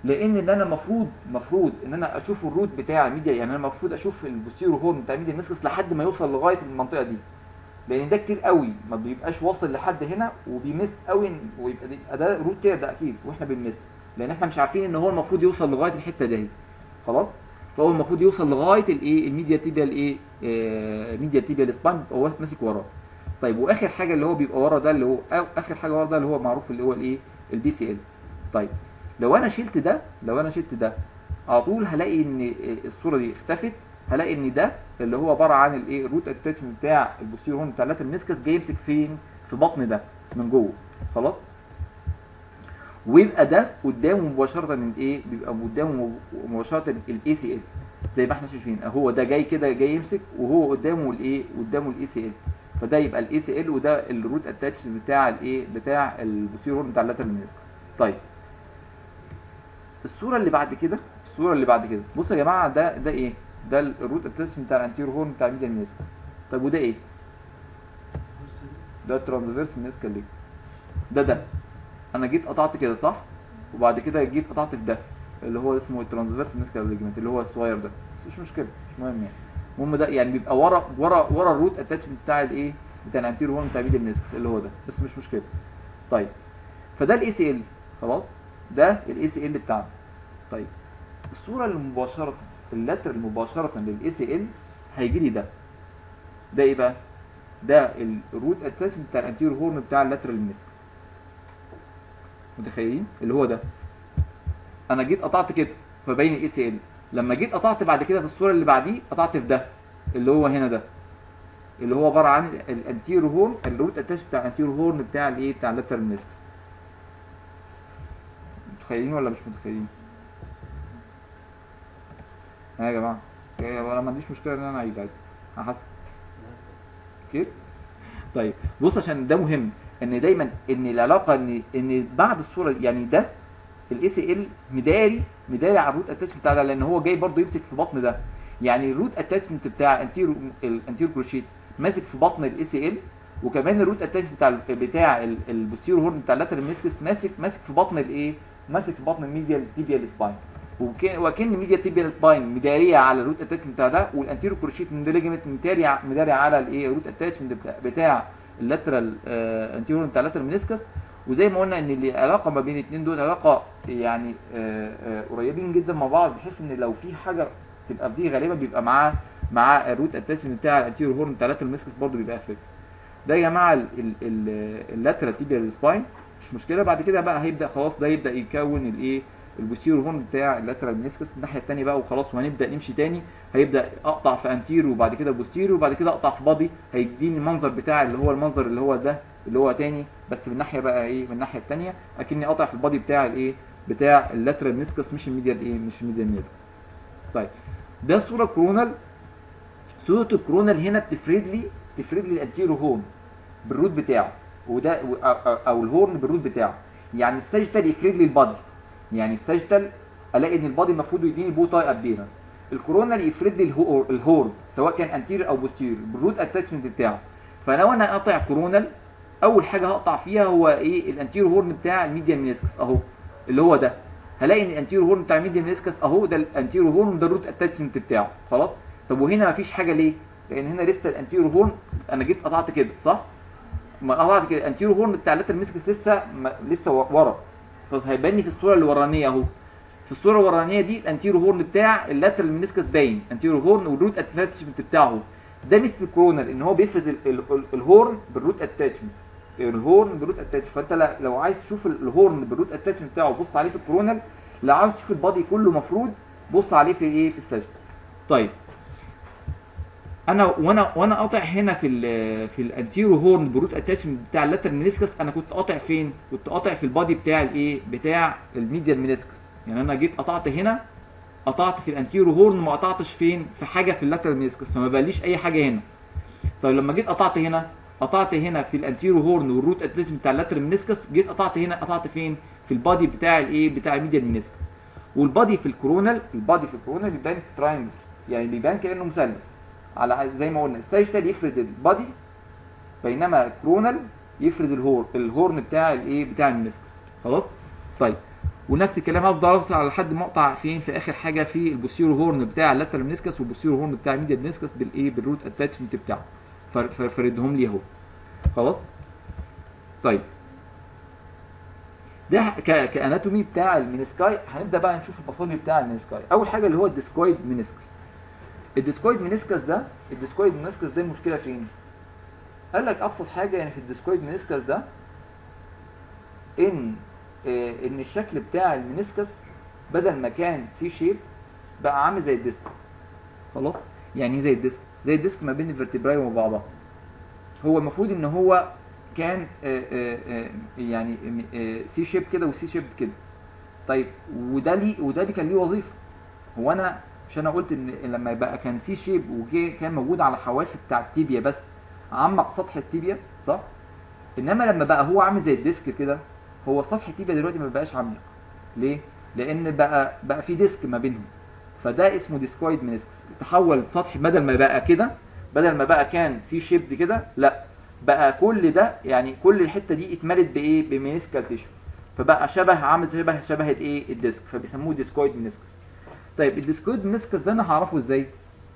لان ان انا المفروض المفروض ان انا اشوف الروت بتاع الميديا يعني انا المفروض اشوف البوستيرو هورن بتاع الميديا ميسكس لحد ما يوصل لغايه المنطقه دي لان ده كتير قوي ما بيبقاش واصل لحد هنا وبيمس قوي ويبقى دي ده روت تير ده اكيد واحنا بنمس لان احنا مش عارفين ان هو المفروض يوصل لغايه الحته دي خلاص فهو المفروض يوصل لغايه الايه الميديا تيبيال ايه آه ميديا تيبيال سباين هو ماسك وراه طيب واخر حاجه اللي هو بيبقى ورا ده اللي هو أو اخر حاجه ورا ده اللي هو معروف اللي هو الايه البي سي ال طيب لو انا شلت ده لو انا شلت ده على طول هلاقي ان الصوره دي اختفت هلاقي ان ده اللي هو عباره عن الايه الروت اتاتشمنت بتاع البوستيريور هون بتاع اللاتر منسكس جاي يمسك فين في بطن ده من جوه خلاص ويبقى ده قدامه مباشره الايه بيبقى قدامه مباشره الاي سي ال زي ما احنا شايفين هو ده جاي كده جاي يمسك وهو قدامه الايه قدامه الاي سي ال فده يبقى الاي سي ال وده الروت اتاتشمنت بتاع الايه بتاع البوستيريور بتاع اللاتر منسكس طيب الصوره اللي بعد كده الصوره اللي بعد كده بصوا يا جماعه ده ده ايه ده الروت اتاتشمنت بتاع الانتيرو هورن بتاع الميديا منسكس طب وده ايه ده الترانسفيرس منسكال ليج ده ده انا جيت قطعت كده صح وبعد كده جيت قطعت في ده اللي هو اسمه الترانسفيرس منسكال ليجمنت اللي هو الصغير ده بس مش مشكله مش مهم يعني المهم ده يعني بيبقى ورا ورا ورا الروت اتاتشمنت بتاع الايه بتاع الانتيرو هورن بتاع الميديا منسكس اللي هو ده بس مش مشكله طيب فده الاي سي ال خلاص ده الاي سي ال بتاعنا طيب الصوره اللي مباشره اللتر مباشره للاي سي ال هيجي لي ده ده ايه بقى ده الروت اتاتشمنت بتاع الانتيرو هورن بتاع اللاترال منسكس متخيلين اللي هو ده انا جيت قطعت كده فبين الاي سي ال لما جيت قطعت بعد كده في الصوره اللي بعديه قطعت في ده اللي هو هنا ده اللي هو عباره عن الانتيرو هورن الروت اتاتش بتاع الانتيرو هورن بتاع الايه بتاع اللاترال منسكس متخيلين ولا مش متخيلين ها يا جماعه انا ما عنديش مشكله ان انا اعيد عادي حسب كده طيب بص عشان ده مهم ان دايما ان العلاقه ان ان بعد الصوره يعني ده الاي سي ال مداري مداري على الروت اتاتشمنت بتاع ده لان هو جاي برضه يمسك في بطن ده يعني الروت اتاتشمنت بتاع انتيرو الانتيرو كروشيت ماسك في بطن الاي سي ال وكمان الروت اتاتشمنت بتاع بتاع البوستيرو هورن بتاع اللاترال ميسكس ماسك ماسك في بطن الايه ماسك في بطن الميديال تيبيال سباين وكان ميديا تيبيال سباين مداريه على الروت اتاتشمنت بتاع ده والانتيرو كروشيت ليجمنت مداري مداري على الايه الروت اتاتشمنت بتاع, بتاع اللاترال آه انتيرو بتاع اللاترال منسكس وزي ما قلنا ان العلاقه ما بين الاثنين دول علاقه يعني آه آه قريبين جدا مع بعض بحيث ان لو في حاجه تبقى في دي غالبا بيبقى معاه مع الروت اتاتشمنت بتاع الانتيرو هورن بتاع اللاترال منسكس برضه بيبقى افكت ده يا جماعه اللاترال تيبيال سباين مش مشكله بعد كده بقى هيبدا خلاص ده يبدا يكون الايه البوستيرو هون بتاع اللاترال منسكس الناحيه الثانيه بقى وخلاص وهنبدا نمشي تاني هيبدا اقطع في انتيرو وبعد كده بوستيرو وبعد كده اقطع في بادي هيديني المنظر بتاع اللي هو المنظر اللي هو ده اللي هو تاني بس من الناحيه بقى ايه من الناحيه الثانيه اكني قاطع في البادي بتاع الايه بتاع اللاترال منسكس مش الميديال ايه مش الميديال منسكس طيب ده صوره كرونال صوره الكرونال هنا بتفرد لي تفرد لي الانتيرو هون بالروت بتاعه وده او الهورن بالروت بتاعه يعني الساجيتال يفرد لي البادي يعني الساجيتال الاقي ان البادي المفروض يديني بو تاي ابيرنس الكورونال يفرد لي الهورن سواء كان انتير او بوستير بالروت اتاتشمنت بتاعه فلو انا قاطع كورونال اول حاجه هقطع فيها هو ايه الانتير هورن بتاع الميديان منسكس اهو اللي هو ده هلاقي ان الانتير هورن بتاع الميديان منسكس اهو ده الانتير هورن ده الروت اتاتشمنت بتاعه خلاص طب وهنا مفيش حاجه ليه لان هنا لسه الانتير هورن انا جيت قطعت كده صح ما قطعت كده الانتير هورن بتاع اللاتر منسكس لسه ما لسه ورا فهيبان لي في الصوره اللي ورانيه اهو في الصوره الورانيه دي الانتيرو هورن بتاع اللاترال منسكس باين انتيرو هورن والروت اتاتشمنت بتاعه ده ميزه الكورونال ان هو بيفرز ال ال ال الهورن بالروت اتاتشمنت الهورن بالروت اتاتشمنت فانت لو عايز تشوف الهورن بالروت اتاتشمنت بتاعه بص عليه في الكورونال لو عايز تشوف البادي كله مفروض بص عليه في ايه في السجن طيب انا وانا وانا قاطع هنا في ال في الانتيرو هورن بروت اتاتشمنت بتاع اللاترال منسكس انا كنت قاطع فين كنت قاطع في البادي بتاع الايه بتاع الميديال منسكس يعني انا جيت قطعت هنا قطعت في الانتيرو هورن ما قطعتش فين في حاجه في اللاترال منسكس فما بقاليش اي حاجه هنا طيب لما جيت قطعت هنا قطعت هنا في الانتيرو هورن والروت اتاتشمنت بتاع اللاترال منسكس جيت قطعت هنا قطعت فين في البادي بتاع الايه بتاع الميديال منسكس والبادي في الكورونال البادي في الكورونال بيبان تراينجل يعني بيبان كانه مثلث على زي ما قلنا الساجيتال يفرد البادي بينما الكرونال يفرد الهور الهورن بتاع الايه بتاع المنسكس خلاص طيب ونفس الكلام هفضل اوصل على لحد ما اقطع فين في اخر حاجه في البوستيرو هورن بتاع اللاترال منسكس والبوستيرو هورن بتاع الميديا منسكس بالايه بالروت اتاتشمنت بتاعه فر- فر- فردهم لي اهو خلاص طيب ده ك... كاناتومي بتاع المينسكاي هنبدا بقى نشوف الباثولوجي بتاع المينسكاي اول حاجه اللي هو الديسكويد مينسكس الديسكويد مينسكس ده الديسكويد مينسكس ده المشكله فين قال لك ابسط حاجه يعني في الديسكويد مينسكس ده ان آه، ان الشكل بتاع المينسكس بدل ما كان سي شيب بقى عامل زي الديسك خلاص يعني إيه زي الديسك زي الديسك ما بين الفرتبراي وبعضها هو المفروض ان هو كان آه، آه، آه، يعني سي شيب كده وسي شيب كده طيب وده ليه وده ليه كان ليه وظيفه هو انا مش انا قلت ان لما يبقى كان سي شيب وكان موجود على حواف بتاع التيبيا بس عمق سطح التيبيا صح انما لما بقى هو عامل زي الديسك كده هو سطح التيبيا دلوقتي ما بقاش عميق ليه لان بقى بقى في ديسك ما بينهم فده اسمه ديسكويد مينيسكس تحول سطح بدل ما بقى كده بدل ما بقى كان سي شيبد كده لا بقى كل ده يعني كل الحته دي اتملت بايه بمينيسكال تيشو فبقى شبه عامل شبه شبه الايه الديسك فبيسموه ديسكويد مينيسكس طيب الديسكويد مينيسكس ده انا هعرفه ازاي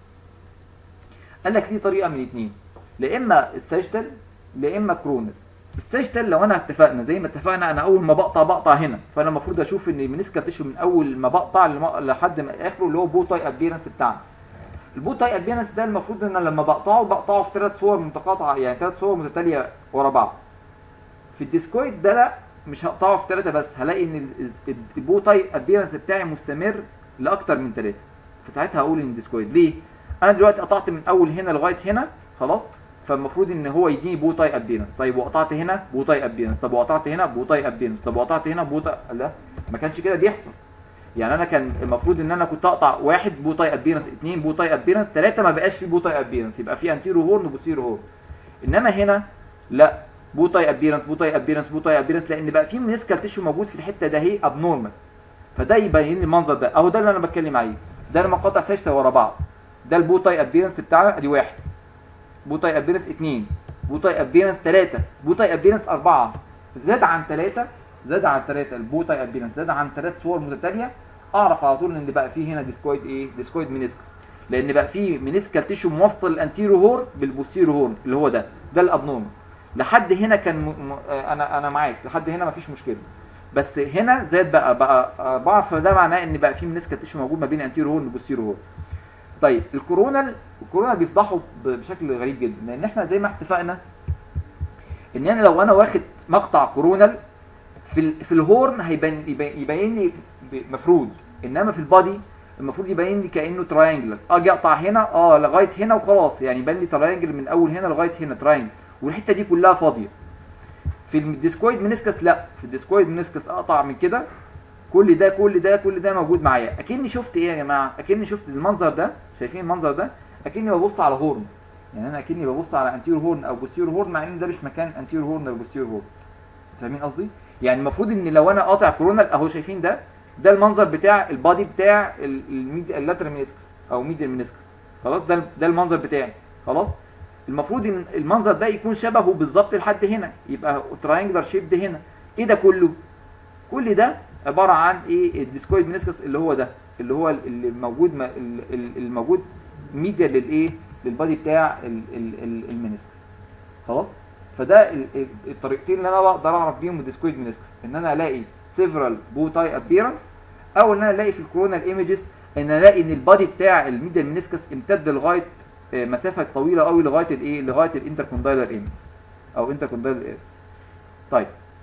قال لك ليه طريقه من اتنين لا اما الساجيتال لا اما كرونال الساجيتال لو انا اتفقنا زي ما اتفقنا انا اول ما بقطع بقطع هنا فانا المفروض اشوف ان المينيسكال تيشو من اول ما بقطع لما- لحد ما اخره اللي هو بوتاي ابيرنس بتاعنا البوتاي ابيرنس ده المفروض ان أنا لما بقطعه بقطعه في ثلاث صور متقاطعه يعني ثلاث صور متتاليه ورا بعض في الديسكويد ده لا مش هقطعه في ثلاثه بس هلاقي ان ال- ال- البوتاي ابيرنس بتاعي مستمر لاكتر من ثلاثه فساعتها هقول ان ديسكويد ليه انا دلوقتي قطعت من اول هنا لغايه هنا خلاص فالمفروض ان هو يديني بوتاي ابيرنس طيب وقطعت هنا بوتاي ابيرنس طب وقطعت هنا بوتاي ابيرنس طب وقطعت هنا بوتاي لا ما كانش كده بيحصل يعني انا كان المفروض ان انا كنت اقطع واحد بوتاي ابيرنس اثنين بوتاي ابيرنس ثلاثه ما بقاش في بوتاي ابيرنس يبقى في انتيرو هورن وبوستيرو هورن انما هنا لا بوتاي ابيرنس بوتاي ابيرنس بوتاي ابيرنس لان بقى في منسكال تيشو موجود في الحته ده هي ابنورمال فده يبين لي المنظر ده اهو ده اللي انا بتكلم عليه ده لما قطع ساجته ورا بعض ده البوتاي ابيرنس بتاعنا ادي واحد بوتاي ابيرنس اثنين بوتاي ابيرنس ثلاثه بوتاي ابيرنس اربعه زاد عن ثلاثه زاد عن ثلاثه البوتاي ابيرنس زاد عن ثلاث صور متتاليه اعرف على طول ان بقى في هنا ديسكويد ايه ديسكويد مينيسكس لان بقى في مينيسكال تيشو موصل الانتيرو هورن بالبوستيرو هورن اللي هو ده ده الابنورمال لحد هنا كان م... م... آه، انا انا معاك لحد هنا مفيش مشكله بس هنا زاد بقى بقى اربعه فده معناه ان بقى في مينيسكال تيشو موجود ما بين انتيرو هورن وبوستيرو هورن طيب الكورونال الكورونال بيفضحوا ب- بشكل غريب جدا لان احنا زي ما اتفقنا ان انا لو انا واخد مقطع كورونال في ال... في الهورن هيبين يبين, يبين لي ب- مفروض انما في البادي المفروض يبين لي كانه تراينجلر اجي اقطع هنا اه لغايه هنا وخلاص يعني يبان لي تراينجل من اول هنا لغايه هنا تراينجل والحته دي كلها فاضيه في الديسكويد منسكس لا في الديسكويد منسكس اقطع من كده كل ده كل ده كل ده موجود معايا اكني شفت ايه يا جماعه اكني شفت المنظر ده شايفين المنظر ده اكني ببص على هورن يعني انا اكني ببص على انتيرو هورن او بوستيرو هورن مع ان ده مش مكان انتيرو هورن او بوستيرو هورن فاهمين قصدي يعني المفروض ان لو انا قاطع كورونال اهو شايفين ده ده المنظر بتاع البادي بتاع اللاترال مينيسكس او ميديال مينيسكس خلاص ده ده المنظر بتاعي خلاص المفروض ان المنظر ده يكون شبهه بالظبط لحد هنا يبقى تراينجلر شيب ده هنا ايه ده كله كل ده عباره عن ايه الديسكويد مينيسكس اللي هو ده اللي هو اللي موجود ما- ال- ال- الموجود ميديا للايه للبادي بتاع ال- ال- ال- المينيسكس خلاص فده ال- ال- الطريقتين اللي انا بقدر اعرف بيهم الديسكويد مينيسكس ان انا الاقي سيفرال بوتاي ابيرنس او ان انا الاقي في الكورونال ايمجز ان الاقي ان البادي بتاع الميديال مينيسكس امتد لغايه آه، مسافه طويله قوي لغايه الايه لغايه الانتركوندايلر ايمجز او انتركوندايلر اير طيب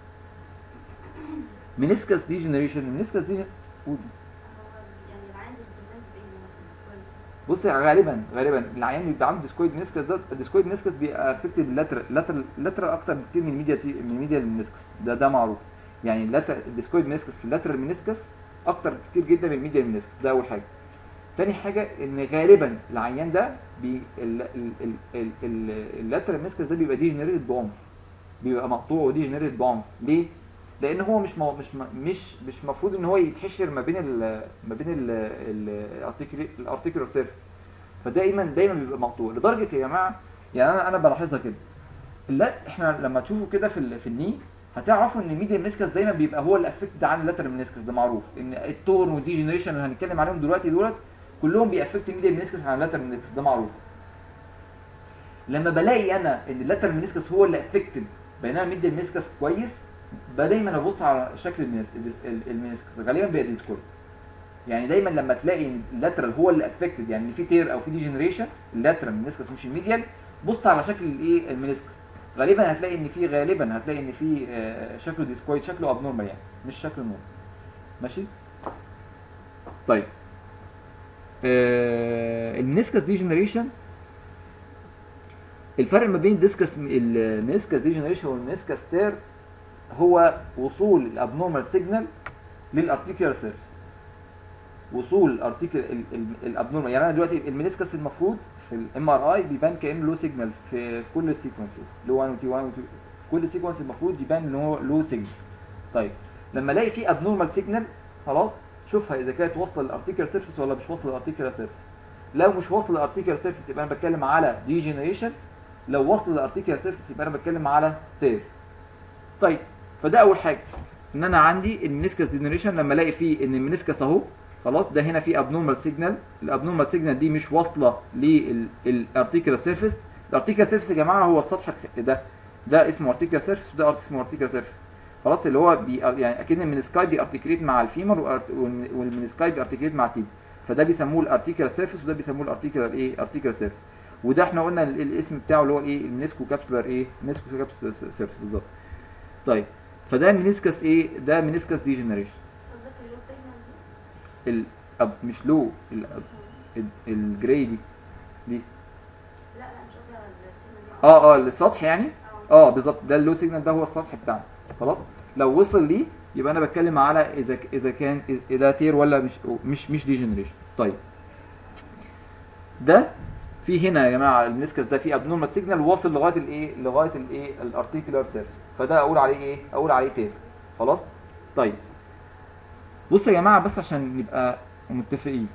مينيسكس ديجنريشن المينيسكس دي قول. هو يعني العين بيبريزنت بايه هنا في السكوير بص غالبا غالبا العيان بيبقى عنده ديسكويد مينيسكس ده الديسكويد مينيسكس بيبقى افكتد لاترال لاترال لاترال اكتر بكتير من الميديا تي- من الميديا مينيسكس ده ده معروف يعني اللاتر الديسكويد مينيسكس في اللاترال مينيسكس اكتر كتير جدا من الميديا مينيسكس ده اول حاجه تاني حاجه ان غالبا العيان ده بي ال- ال- ال- ال- ال- اللاترال مينيسكس ده بيبقى ديجنريتد بعنف بيبقى مقطوع وديجنريتد بعنف ليه لان هو مش مو مش م- مش مش المفروض ان هو يتحشر ما بين ال ما بين الارتيكولار سيرفيس فدايما دايما بيبقى مقطوع لدرجه يا جماعه يعني انا انا بلاحظها كده لا احنا لما تشوفوا كده في ال- في الني هتعرفوا ان الميديال منسكس دايما بيبقى هو اللي افكتد عن اللاترال منسكس ده معروف ان التورن والديجنريشن اللي هنتكلم عليهم دلوقتي دولت كلهم بيأفكت الميديال منسكس عن اللاترال منسكس ده معروف لما بلاقي انا ان اللاترال منسكس هو اللي افكتد بينما الميديال منسكس كويس بقى دايما ابص على شكل المنس- ال- المنسكس غالبا بيبقى ديسكورد يعني دايما لما تلاقي ان اللاترال هو اللي افكتد يعني في تير او في ديجنريشن اللاترال منسكس مش الميديال بص على شكل الايه المنسكس غالبا هتلاقي ان في غالبا هتلاقي ان في آه، شكله ديسكويد شكله ابنورمال يعني مش شكله نورمال ماشي طيب آه المنسكس ديجنريشن الفرق ما بين الديسكس المنسكس ديجنريشن والمنسكس تير هو وصول الابنورمال سيجنال للارتيكولار سيرفيس وصول الارتيكل الابنورمال يعني انا دلوقتي المنسكس المفروض في الام ار اي بيبان كانه له سيجنال في في كل السيكونسز لو 1 و 2 1 و 2 في كل سيكونس المفروض يبان ان هو له سيجنال طيب لما الاقي في ابنورمال سيجنال خلاص شوفها اذا كانت واصله للارتيكولار سيرفيس ولا مش واصله للارتيكولار سيرفيس لو مش واصله للارتيكولار سيرفيس يبقى انا بتكلم على ديجنريشن لو واصله للارتيكولار سيرفيس يبقى انا بتكلم على تير طيب فده اول حاجه ان انا عندي المنسكس ديجنريشن لما الاقي فيه ان المنسكس اهو خلاص ده هنا في ابنورمال سيجنال الابنورمال سيجنال دي مش واصله للارتيكولار سيرفيس الارتيكولار سيرفيس يا جماعه هو السطح الخ- ده ده اسمه ارتيكولار سيرفيس وده ارت- اسمه ارتيكولار سيرفيس خلاص اللي هو بي يعني اكن المنسكاي بيارتيكوليت مع الفيمر وأرت- والم- والمنسكاي بيارتيكوليت مع التيب فده بيسموه الارتيكولار سيرفيس وده بيسموه الارتيكولار ايه ارتيكولار سيرفيس وده احنا قلنا ال- الاسم بتاعه اللي هو ايه المنسكو كابسولار ايه منسكو كابسولار سيرفيس بالظبط طيب فده منسكس ايه ده منسكس ديجنريشن قصدك اللو سيجنال دي؟ ال أب مش لو ال ال- الجراي دي دي لا لا مش قصدي على السيجنال دي اه اه السطح يعني اه اه بالظبط ده اللو سيجنال ده هو السطح بتاعنا خلاص لو وصل ليه يبقى انا بتكلم على اذا ك- اذا كان اذا تير ولا مش مش مش ديجنريشن طيب ده في هنا يا جماعه المنسكس ده فيه ابنورمال سيجنال واصل لغايه الايه لغايه الايه الارتيكولار سيرفيس فده اقول عليه ايه اقول عليه تير خلاص طيب بصوا يا جماعه بس عشان نبقى متفقين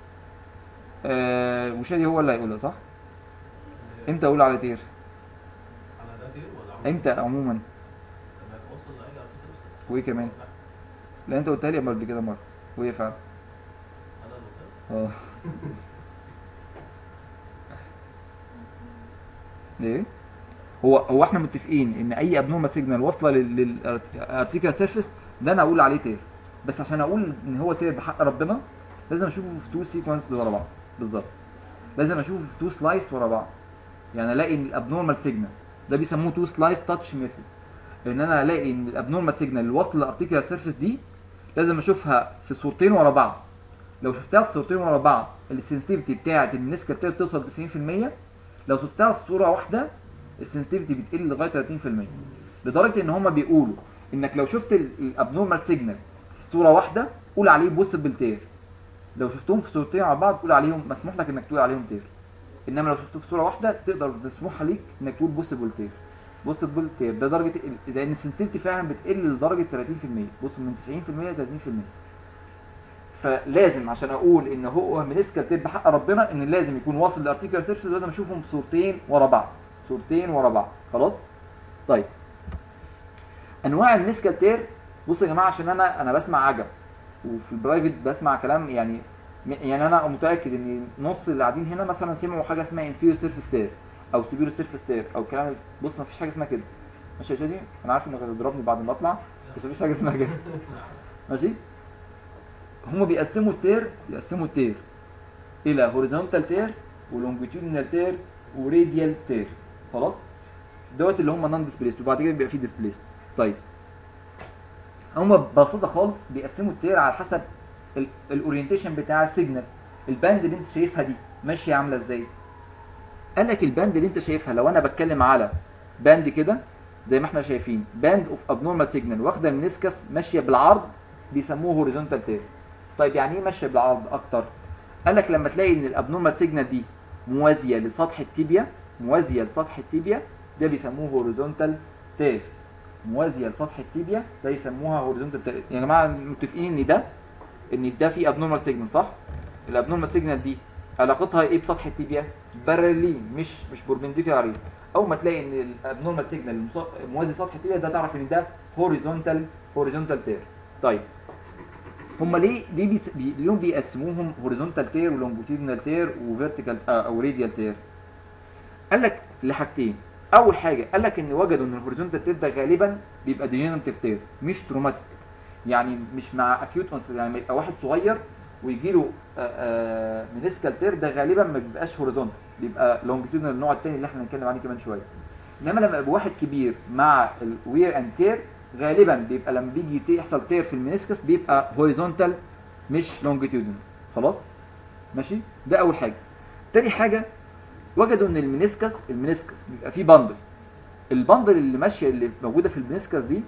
آه وشادي هو اللي هيقولها صح امتى اقول على تير على ده دير ولا عمر؟ امتى عموما لما توصل لأي article وايه كمان لا انت قلتها لي قبل كده مره وايه فعلا أنا اللي قلت اه ايه هو هو احنا متفقين ان اي ابنورمال سيجنال واصله للارتيكال سيرفيس ده انا اقول عليه تير بس عشان اقول ان هو تير بحق ربنا لازم اشوفه في تو سيكونس ورا بعض بالظبط لازم اشوفه في تو سلايس ورا بعض يعني الاقي ان الابنورمال سيجنال ده بيسموه تو سلايس تاتش ميثود ان انا الاقي ان الابنورمال سيجنال اللي واصله للارتيكال سيرفيس دي لازم اشوفها في صورتين ورا بعض لو شفتها في صورتين ورا بعض السنسيتيفيتي بتاعه المنسكه بتاعتها توصل 90% لو شفتها في صوره واحده السنسيتيفيتي بتقل لغايه 30% لدرجه ان هم بيقولوا انك لو شفت الابنورمال سيجنال في صوره واحده قول عليه بوسبل تير لو شفتهم في صورتين على بعض قول عليهم مسموح لك انك تقول عليهم تير انما لو شفتهم في صوره واحده تقدر مسموح ليك انك تقول بوسبل تير بوسبل تير ده درجه ال- لان السنسيتيفيتي فعلا بتقل لدرجه 30% بص من 90% ل 30% فلازم عشان اقول ان هو منسكال تيب بحق ربنا ان لازم يكون واصل للارتيكل سيرفيس لازم اشوفهم صورتين ورا بعض صورتين ورا بعض خلاص طيب انواع المنسكال تير بصوا يا جماعه عشان انا انا بسمع عجب وفي البرايفت بسمع كلام يعني يعني انا متاكد ان نص اللي قاعدين هنا مثلا سمعوا حاجه اسمها انفيريور سيرفيس تير او سوبيريور سيرفيس تير او كلام بص مفيش حاجه اسمها كده ماشي يا شادي انا عارف انك هتضربني بعد ما اطلع بس مفيش حاجه اسمها كده ماشي هم بيقسموا التير بيقسموا التير الى هوريزونتال تير ولونجيتيودينال تير وراديال تير خلاص دوت اللي هم نون ديسبليست وبعد كده بيبقى فيه ديسبليست طيب هم ببساطه خالص بيقسموا التير على حسب ال- الاورينتيشن بتاع السيجنال الباند اللي انت شايفها دي ماشيه عامله ازاي قال لك الباند اللي انت شايفها لو انا بتكلم على باند كده زي ما احنا شايفين باند اوف ابنورمال سيجنال واخده المنسكس ماشيه بالعرض بيسموه هوريزونتال تير طيب يعني ايه ماشيه بالعرض اكتر قال لك لما تلاقي ان الابنورمال سيجنال دي موازيه لسطح التيبيا موازيه لسطح التيبيا ده بيسموه هوريزونتال تير موازيه لسطح التيبيا ده يسموها هوريزونتال تير يا جماعه متفقين ان ده ان ده في ابنورمال سيجنال صح الابنورمال سيجنال دي علاقتها ايه بسطح التيبيا بارلين مش مش بوربنديكولار عليه اول ما تلاقي ان الابنورمال سيجنال موازي سطح التيبيا ده تعرف ان ده هوريزونتال هوريزونتال تير طيب هم ليه ليه بيس... بي... اليوم بيقسموهم هوريزونتال تير ولونجيتودينال تير وفيرتيكال آه او راديال تير قال لك لحاجتين اول حاجه قال لك ان وجدوا ان الهوريزونتال تير ده غالبا بيبقى ديجنراتيف تير مش تروماتيك يعني مش مع اكيوت يعني يبقى واحد صغير ويجي له منسكال تير ده غالبا ما بيبقاش هوريزونتال بيبقى لونجيتودينال النوع الثاني اللي احنا هنتكلم عليه كمان شويه انما لما يبقى واحد كبير مع الوير اند تير غالبا بيبقى لما بيجي تي- يحصل تير في المنسكس بيبقى هوريزونتال مش لونجيتودينال خلاص ماشي ده اول حاجه تاني حاجه وجدوا ان المنسكس المنسكس بيبقى فيه بندل البندل اللي ماشيه اللي موجوده في المنسكس دي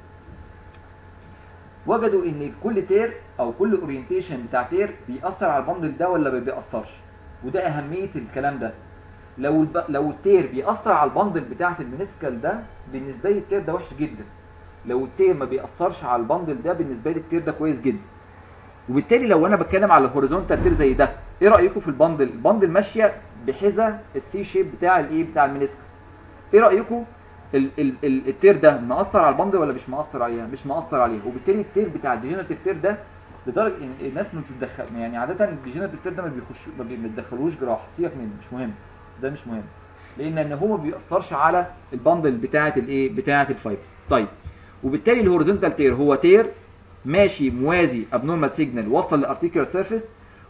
وجدوا ان كل تير او كل اورينتيشن بتاع تير بيأثر على البندل ده ولا ما بيأثرش وده اهميه الكلام ده لو الب... لو التير بيأثر على البندل بتاعه المنسكال ده بالنسبه لي التير ده وحش جدا لو التير ما بيأثرش على البندل ده بالنسبه لي التير ده كويس جدا وبالتالي لو انا بتكلم على هوريزونتال تير زي ده ايه رايكم في البندل البندل ماشيه بحذا السي شيب بتاع الايه بتاع المنسكس ايه رايكم ال ال ال التير ده مأثر على البندل ولا مش مأثر عليها مش مأثر عليها وبالتالي التير بتاع الديجنراتيف تير ده لدرجه ان الناس ما بتتدخل يعني عاده الديجنراتيف تير ده ما بيخش ما بيتدخلوش جراحه سيبك منه مش مهم ده مش مهم لان ان هو ما بيأثرش على البندل بتاعه الايه بتاعه الفايبرز طيب وبالتالي الهوريزونتال تير هو تير ماشي موازي ابنورمال سيجنال وصل للارتيكولار سيرفيس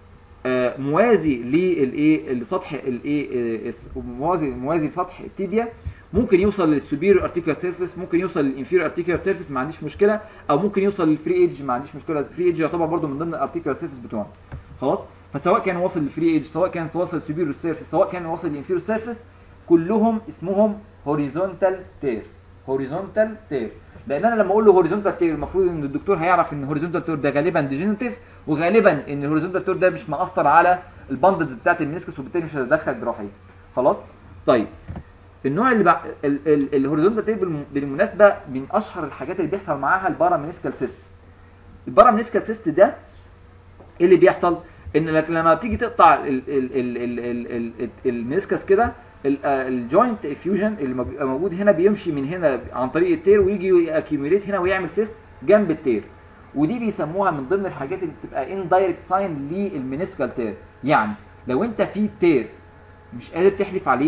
آه، موازي للايه لسطح الايه آه، موازي موازي لسطح التيبيا ممكن يوصل للسوبيريور ارتيكولار سيرفيس ممكن يوصل للانفيريور ارتيكولار سيرفيس ما عنديش مشكله او ممكن يوصل للفري ايدج ما عنديش مشكله الفري ايدج يعتبر برضو من ضمن الارتيكولار سيرفيس بتوعنا خلاص فسواء كان واصل للفري ايدج سواء كان واصل للسوبيريور سيرفيس سواء كان واصل للانفيريور سيرفيس كلهم اسمهم هوريزونتال تير هوريزونتال تير لان انا لما اقول له هوريزونتال تير المفروض ان الدكتور هيعرف ان هوريزونتال تير ده غالبا ديجنراتيف وغالبا ان الهوريزونتال تير ده مش مأثر على الباندلز بتاعت المنسكس وبالتالي مش هتدخل جراحيا خلاص طيب النوع اللي بقى الهوريزونتال تير بالم- بالمناسبه من اشهر الحاجات اللي بيحصل معاها البارا منسكال سيست البارا منسكال سيست ده ايه اللي بيحصل ان لك- لما بتيجي تقطع ال- ال- ال- ال- ال- ال- ال- المنسكس كده الجوينت افيوجن اللي مب- موجود هنا بيمشي من هنا عن طريق التير ويجي اكيوميليت هنا ويعمل سيست جنب التير ودي بيسموها من ضمن الحاجات اللي بتبقى اندايركت ساين للمنسكال تير يعني لو انت في تير مش قادر تحلف عليه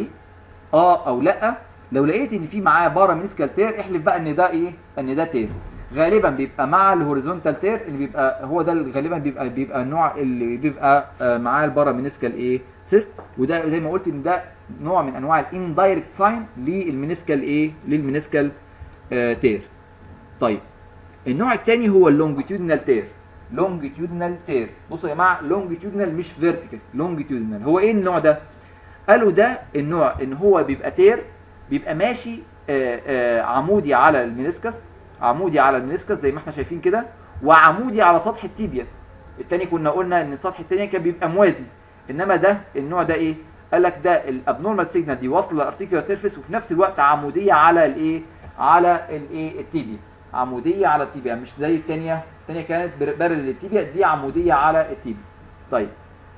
اه او لا لو لقيت ان في معاه بارا منسكال تير احلف بقى ان ده ايه ان ده تير غالبا بيبقى مع الهوريزونتال تير اللي بيبقى هو ده اللي غالبا بيبقى بيبقى النوع اللي بيبقى آه، معاه البارا منسكال ايه سيست وده زي ما قلت ان ده نوع من انواع الاندايركت ساين للمنسكال ايه للمنسكال آه تير طيب النوع الثاني هو اللونجيتيودنال تير لونجيتيودنال تير بصوا يا جماعه لونجيتيودنال مش فيرتيكال لونجيتيودنال هو ايه النوع ده قالوا ده النوع ان هو بيبقى تير بيبقى ماشي آه، آه، عمودي على المينيسكس عمودي على المينيسكس زي ما احنا شايفين كده وعمودي على سطح التيبيا التاني كنا قلنا ان السطح التاني كان بيبقى موازي انما ده النوع ده ايه قال لك ده الابنورمال سيجنال دي واصله للارتيكولار سيرفيس وفي نفس الوقت عموديه على الايه على الايه التيبيا عموديه على التيبيا مش زي الثانيه الثانيه كانت بارل للتيبيا دي عموديه على التيبيا طيب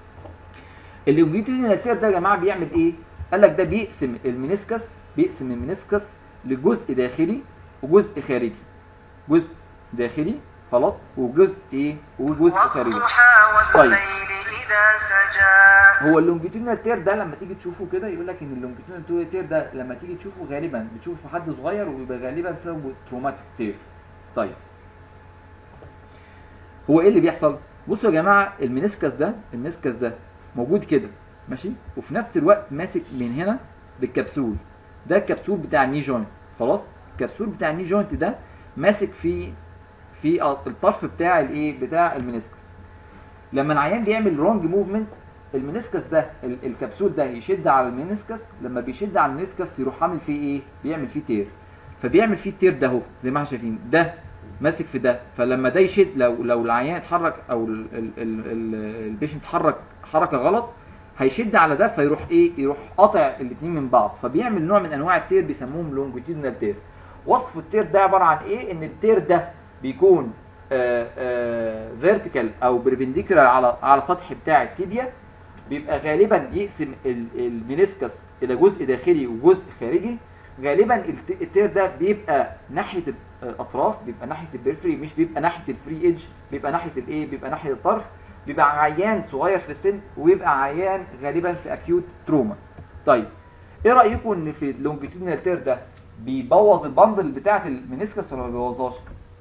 اللونجيتودينال تير ده يا جماعه بيعمل ايه قال لك ده بيقسم المنسكس بيقسم المنسكس لجزء داخلي وجزء خارجي جزء داخلي خلاص وجزء ايه وجزء خارجي طيب هو اللونجيتودينال تير ده لما تيجي تشوفه كده يقول لك ان اللونجيتودينال تير ده لما تيجي تشوفه غالبا بتشوفه في حد صغير وبيبقى غالبا سببه تروماتيك تير طيب هو ايه اللي بيحصل بصوا يا جماعه المنسكس ده المنسكس ده موجود كده ماشي وفي نفس الوقت ماسك من هنا بالكبسول ده الكبسول بتاع الني جوينت خلاص الكبسول بتاع الني جوينت ده ماسك في في الطرف بتاع الايه بتاع المنسكس لما العيان بيعمل رونج موفمنت المنسكس ده ال- الكبسول ده يشد على المنسكس لما بيشد على المنسكس يروح عامل فيه ايه بيعمل فيه تير فبيعمل فيه التير ده اهو زي ما احنا شايفين ده ماسك في ده فلما ده يشد لو لو العيان اتحرك او ال- ال- ال- ال- البيشنت اتحرك حركه غلط هيشد على ده فيروح ايه يروح قاطع الاثنين من بعض فبيعمل نوع من انواع التير بيسموهم لونجيتودينال تير وصف التير ده عباره عن ايه ان التير ده بيكون فيرتيكال او بربنديكولار على على سطح بتاع التيبيا بيبقى غالبا يقسم ال- المينيسكس الى جزء داخلي وجزء خارجي غالبا الت- التير ده بيبقى ناحيه الاطراف بيبقى ناحيه البريفري مش بيبقى ناحيه الفري ايدج بيبقى ناحيه الايه بيبقى ناحيه الطرف بيبقى عيان صغير في السن ويبقى عيان غالبا في اكيوت تروما طيب ايه رايكم ان في اللونجيتودينال تير ده بيبوظ البندل بتاعه المنسكس ولا ما بيبوظهاش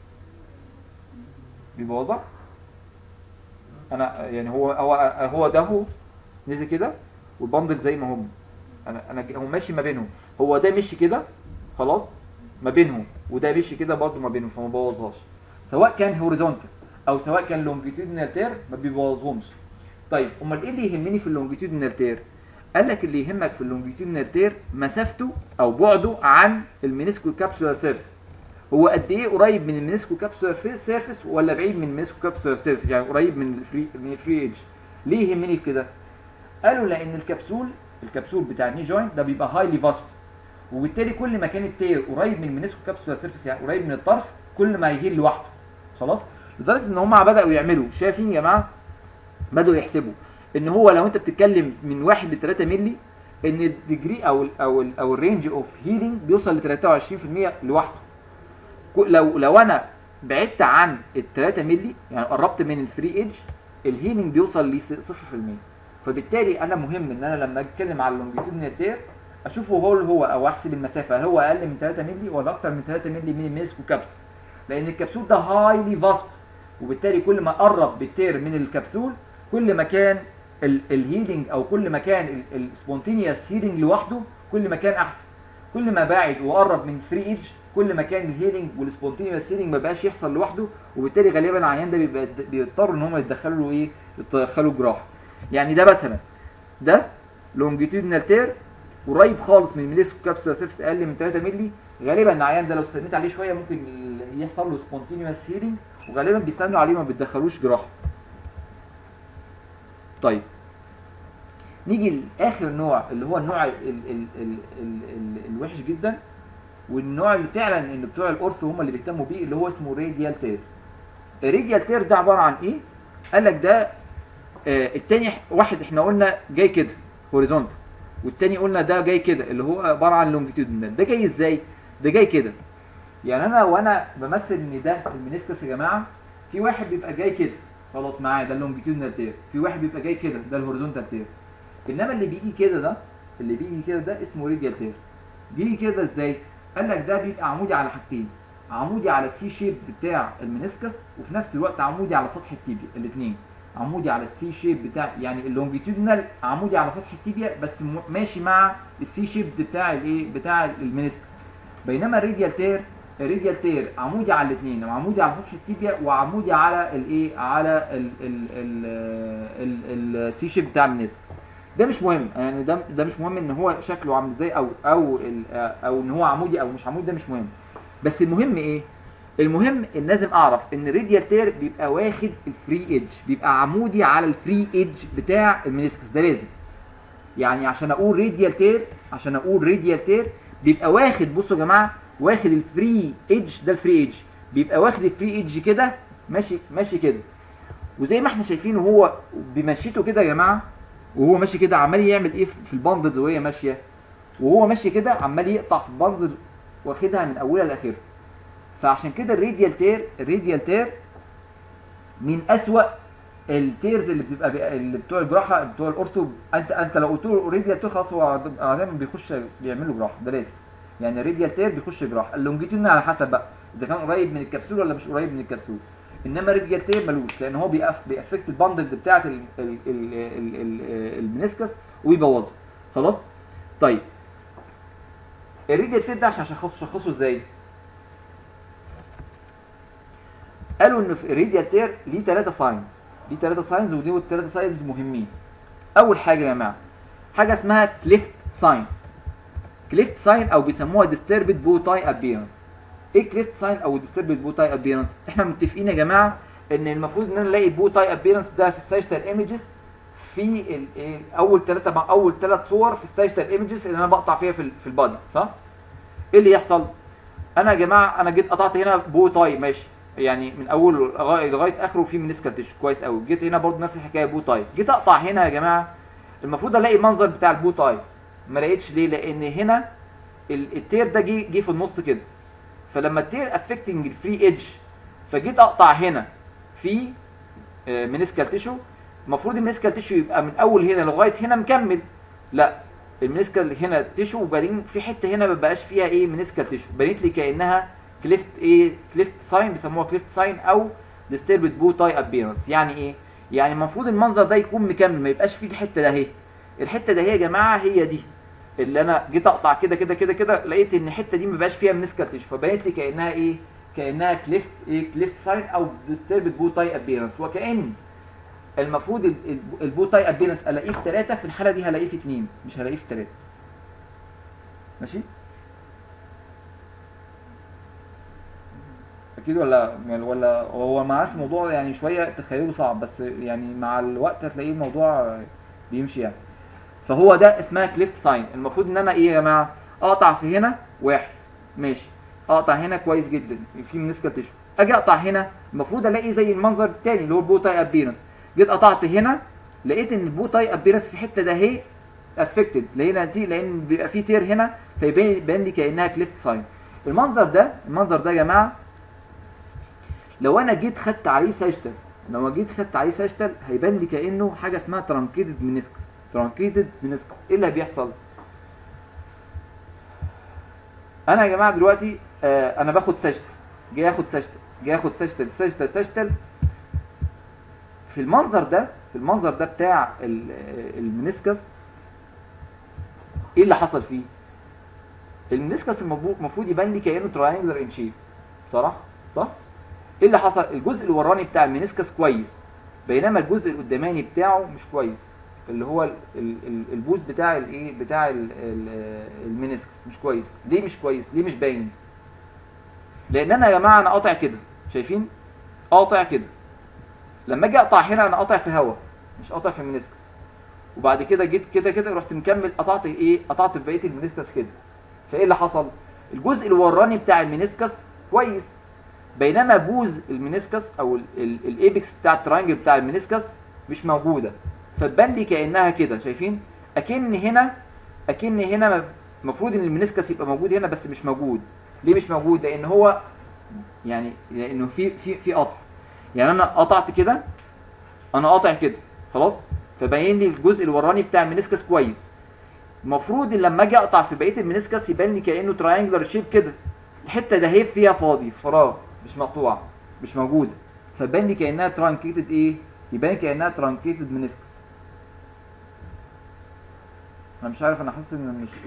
بيبوظها انا يعني هو هو هو ده هو نزل كده والبندل زي ما هم انا انا هو ماشي ما بينهم هو ده مشي كده خلاص ما بينهم وده مشي كده برضه ما بينهم فما بوظهاش سواء كان هوريزونتال او سواء كان لونجيتودينال تير ما بيبوظهمش طيب امال ايه اللي يهمني في اللونجيتودينال تير قال لك اللي يهمك في اللونجيتودينال تير مسافته او بعده عن المينيسكو كابسولار سيرفيس هو قد ايه قريب من المينيسكو كابسولار سيرفيس ولا بعيد من المينيسكو كابسولار سيرفيس يعني قريب من الفري من الفري ايدج ليه يهمني في كده قالوا لان الكبسول الكبسول بتاع الني جوينت ده بيبقى هايلي فاسكو وبالتالي كل ما كان التير قريب من المينيسكو كابسولار سيرفيس يعني قريب من الطرف كل ما هيهيل لوحده خلاص لدرجه ان هم بداوا يعملوا شايفين يا جماعه بداوا يحسبوا ان هو لو انت بتتكلم من 1 ل 3 مللي ان الديجري او ال او ال او الرينج اوف هيلينج بيوصل ل 23% لوحده كو- لو لو انا بعدت عن ال 3 مللي يعني قربت من الفري ايدج الهيلينج بيوصل ل 0% فبالتالي انا مهم ان انا لما اتكلم على اللونجيتودينال تير اشوفه هو هو او احسب المسافه هل هو اقل من 3 مللي ولا اكتر من 3 مللي من الميسكو كابسول لان الكبسول ده هايلي فاسكو وبالتالي كل ما قرب بالتير من الكبسول كل ما كان الهيلينج او كل ما كان السبونتينيوس هيلينج لوحده كل ما كان احسن كل ما بعد وقرب من فري ايدج كل ما كان الهيلينج والسبونتينيوس هيلينج ما بقاش يحصل لوحده وبالتالي غالبا العيان ده بيبقى بيضطروا ان هم يتدخلوا له ايه يتدخلوا جراحه يعني ده مثلا ده لونجيتودينال تير قريب خالص من الميليسكو كابسولا سيرفس اقل من 3 مللي غالبا العيان ده لو استنيت عليه شويه ممكن يحصل له سبونتينيوس هيلينج وغالبا بيستنوا عليه ما بيتدخلوش جراحه طيب نيجي لاخر نوع اللي هو النوع ال ال ال ال ال ال الوحش جدا والنوع اللي فعلا ان بتوع الاورثو هم اللي بيهتموا بيه اللي هو اسمه راديال تير الراديال تير ده عباره عن ايه قال لك ده آه التاني واحد احنا قلنا جاي كده هوريزونتال والتاني قلنا ده جاي كده اللي هو عباره عن لونجيتودينال ده جاي ازاي ده جاي كده يعني انا وانا بمثل ان ده المينيسكس يا جماعه في واحد بيبقى جاي كده خلاص معايا ده اللونجيتودينال تير في واحد بيبقى جاي كده ده الهوريزونتال تير انما اللي بيجي كده ده اللي بيجي كده ده اسمه راديال تير بيجي كده ازاي قال لك ده بيبقى عمودي على حاجتين عمودي على السي شيب بتاع المينيسكس وفي نفس الوقت عمودي على سطح التيبيا الاثنين عمودي على السي شيب بتاع يعني اللونجيتودينال عمودي على سطح التيبيا بس م- ماشي مع السي شيب بتاع الايه بتاع المينيسكس بينما الراديال تير الراديال تير عمودي على الاثنين عمودي على سطح التيبيا وعمودي على الايه على ال ال ال السي شيب بتاع المينيسكس ده مش مهم يعني ده ده مش مهم ان هو شكله عامل ازاي او او ال- او ان هو عمودي او مش عمودي ده مش مهم بس المهم ايه المهم ان لازم اعرف ان الراديال تير بيبقى واخد الفري ايدج بيبقى عمودي على الفري ايدج بتاع المينيسكس ده لازم يعني عشان اقول راديال تير عشان اقول راديال تير بيبقى واخد بصوا يا جماعه واخد الفري ايدج ده الفري ايدج بيبقى واخد الفري ايدج كده ماشي ماشي كده وزي ما احنا شايفين وهو بمشيته كده يا جماعه وهو ماشي كده عمال يعمل ايه في الباندلز وهي ماشيه وهو ماشي كده عمال يقطع في الباندل واخدها من اولها لاخرها فعشان كده الراديال تير الراديال تير من اسوأ التيرز اللي بتبقى بي- اللي بتوع الجراحه بتوع الاورثو انت انت لو قلت له راديال تير خلاص هو دايما بيخش بيعمل له جراحه ده لازم يعني الراديال تير بيخش جراحه اللونجيتيودنال على حسب بقى اذا كان قريب من الكبسول ولا مش قريب من الكبسول انما الراديال تير ملوش لان هو بيأف بيأفكت الباندل بتاعه ال- ال- ال- ال- ال- المنسكس ويبوظها خلاص طيب الراديال تير ده عشان اشخصه شخصه ازاي قالوا ان في الراديال تير ليه ثلاثه ساينز ليه ثلاثه ساينز ودي الثلاثه ساينز مهمين اول حاجه يا جماعه حاجه اسمها كليفت ساين كليفت ساين او بيسموها ديستربد بو تاي ابيرنس ايه كليفت ساين او ديستربد بو تاي ابيرنس احنا متفقين يا جماعه ان المفروض ان انا الاقي بو تاي ابيرنس ده في الساجيتال ايمجز في ال- ال- اول ثلاثه مع اول ثلاث صور في الساجيتال ايمجز اللي انا بقطع فيها في ال- في البادي صح ايه اللي يحصل انا يا جماعه انا جيت قطعت هنا بو تاي ماشي يعني من اول لغايه لغاية اخره في منسكال تيشو كويس قوي جيت هنا برضو نفس الحكايه بو تاي جيت اقطع هنا يا جماعه المفروض الاقي المنظر بتاع البو تاي ما لقيتش ليه لان هنا ال- التير ده جه جه في النص كده فلما التير افكتنج الفري ايدج فجيت اقطع هنا في منسكال تيشو المفروض المنسكال تيشو يبقى من اول هنا لغايه هنا مكمل لا المنسكال هنا تيشو وبعدين في حته هنا ما بقاش فيها ايه منسكال تيشو بنت لي كانها كليفت ايه كليفت ساين بيسموها كليفت ساين او ديستربد بو تاي ابيرنس يعني ايه يعني المفروض المنظر ده يكون مكمل ما يبقاش فيه الحته ده اهي الحته ده هي يا جماعه هي دي اللي انا جيت اقطع كده كده كده كده لقيت ان الحته دي ما بقاش فيها منسكال تيشو فبقت لي كانها ايه كانها كليفت ايه كليفت ساين او ديستربد بو تاي ابيرنس وكان المفروض ال- ال- البو تاي ابيرنس الاقيه في 3 في الحاله دي هلاقيه في 2 مش هلاقيه في 3 ماشي اكيد ولا ولا هو ما عارف الموضوع يعني شويه تخيله صعب بس يعني مع الوقت هتلاقيه الموضوع بيمشي يعني فهو ده اسمها كليفت ساين المفروض ان انا ايه يا جماعه اقطع في هنا واحد ماشي اقطع هنا كويس جدا في منسكال تيشو اجي اقطع هنا المفروض الاقي زي المنظر التاني اللي هو البو تاي ابيرنس جيت قطعت هنا لقيت ان البو تاي ابيرنس في حته ده اهي افكتد لقينا دي لان بيبقى في تير هنا فيبان يبان لي كانها كليفت ساين المنظر ده المنظر ده يا جماعه لو انا جيت خدت عليه ساجتل لو جيت خدت عليه ساجتل هيبان لي كانه حاجه اسمها ترانكيتد منسكس ترانكيتد منسكس ايه اللي بيحصل انا يا جماعه دلوقتي آه انا باخد ساجتل جاي اخد ساجتل جاي اخد ساجتل ساجتل ساجتل في المنظر ده في المنظر ده بتاع ال- آه، المنسكس ايه اللي حصل فيه المنسكس المفروض يبان لي كانه تراينجلر ان شيب صراحه صح ايه اللي حصل الجزء الوراني بتاع المنسكس كويس بينما الجزء القداماني بتاعه مش كويس اللي هو ال- ال- ال- البوز بتاع الايه بتاع ال- ال- المنسكس مش كويس ليه مش كويس ليه مش باين لان انا يا جماعه انا قاطع كده شايفين قاطع كده لما اجي اقطع هنا انا قاطع في هوا مش قاطع في المنسكس وبعد كده جيت كده كده رحت مكمل قطعت ايه قطعت في بقيه المنسكس كده فايه اللي حصل الجزء الوراني بتاع المنسكس كويس بينما بوز المنسكس او ال- ال- الايبكس بتاع الترانجل بتاع المنسكس مش موجوده فتبان لي كانها كده شايفين اكن هنا اكن هنا المفروض ان المنسكس يبقى موجود هنا بس مش موجود ليه مش موجود لان هو يعني لانه في في في قطع يعني انا قطعت كده انا قاطع كده خلاص فبين لي الجزء الوراني بتاع المنسكس كويس المفروض ان لما اجي اقطع في بقيه المنسكس يبان لي كانه تراينجلر شيب كده الحته ده هي فيها فاضي فراغ مش مقطوعه مش موجوده فبان لي كانها ترانكيتد ايه يبان كانها ترانكيتد منسكس انا مش عارف انا حاسس ان مش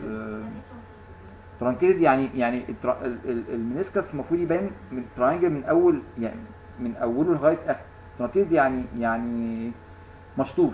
ترانكيتد يعني يعني الترا- ال- ال- المنسكس المفروض يبان من تراينجل من اول يعني من اوله لغايه اخره ترانكيتد يعني يعني مشطوف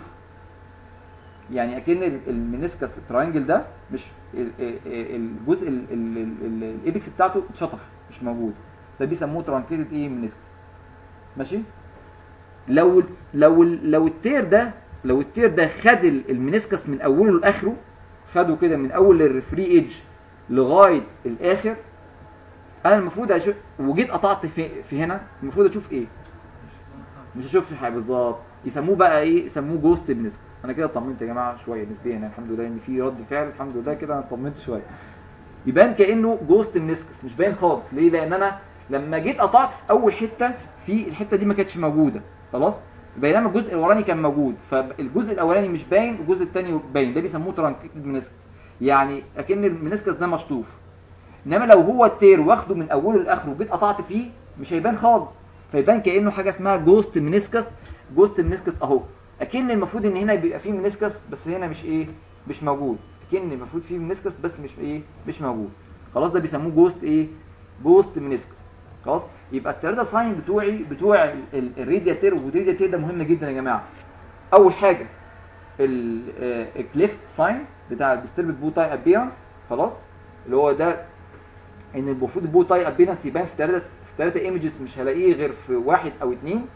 يعني اكن ال- المنسكس التراينجل ده مش ال- ال- ال- الجزء ال- ال- ال- ال- الايبكس بتاعته اتشطف مش موجود ده بيسموه ترانكيتد ايه منسكس ماشي لو ال- لو ال- لو التير ده لو التير ده خد ال- المنسكس من اوله لاخره خده كده من اول الفري ايدج لغايه الاخر انا المفروض اشوف وجيت قطعت في, في هنا المفروض اشوف ايه مش هشوف حاجه بالظبط يسموه بقى ايه يسموه جوست منسكس انا كده اطمنت يا جماعه شويه نسبيا يعني الحمد لله ان في رد فعل الحمد لله كده انا اطمنت شويه يبان كانه جوست منسكس مش باين خالص ليه لان انا لما جيت قطعت في اول حته في الحته دي ما كانتش موجوده خلاص بينما الجزء الاولاني كان موجود فالجزء الاولاني مش باين والجزء الثاني باين ده بيسموه ترانكيتد منسكس يعني اكن المنسكس ده مشطوف انما لو هو التير واخده من اوله لاخره وجيت قطعت فيه مش هيبان خالص فيبان كانه حاجه اسمها جوست منسكس جوست منسكس اهو اكن المفروض ان هنا بيبقى فيه منسكس بس هنا مش ايه مش موجود اكن المفروض فيه منسكس بس مش ايه مش موجود خلاص ده بيسموه جوست ايه جوست منسكس خلاص يبقى الثلاثه ساين بتوعي بتوع ال- ال- الراديال تير والراديال تير ده مهم جدا يا جماعه اول حاجه الكليفت ساين بتاع الديستربد بو تاي ابيرنس خلاص اللي هو ده ان المفروض البو تاي ابيرنس يبان في ثلاثه في ثلاثه ايمجز مش هلاقيه غير في واحد او اثنين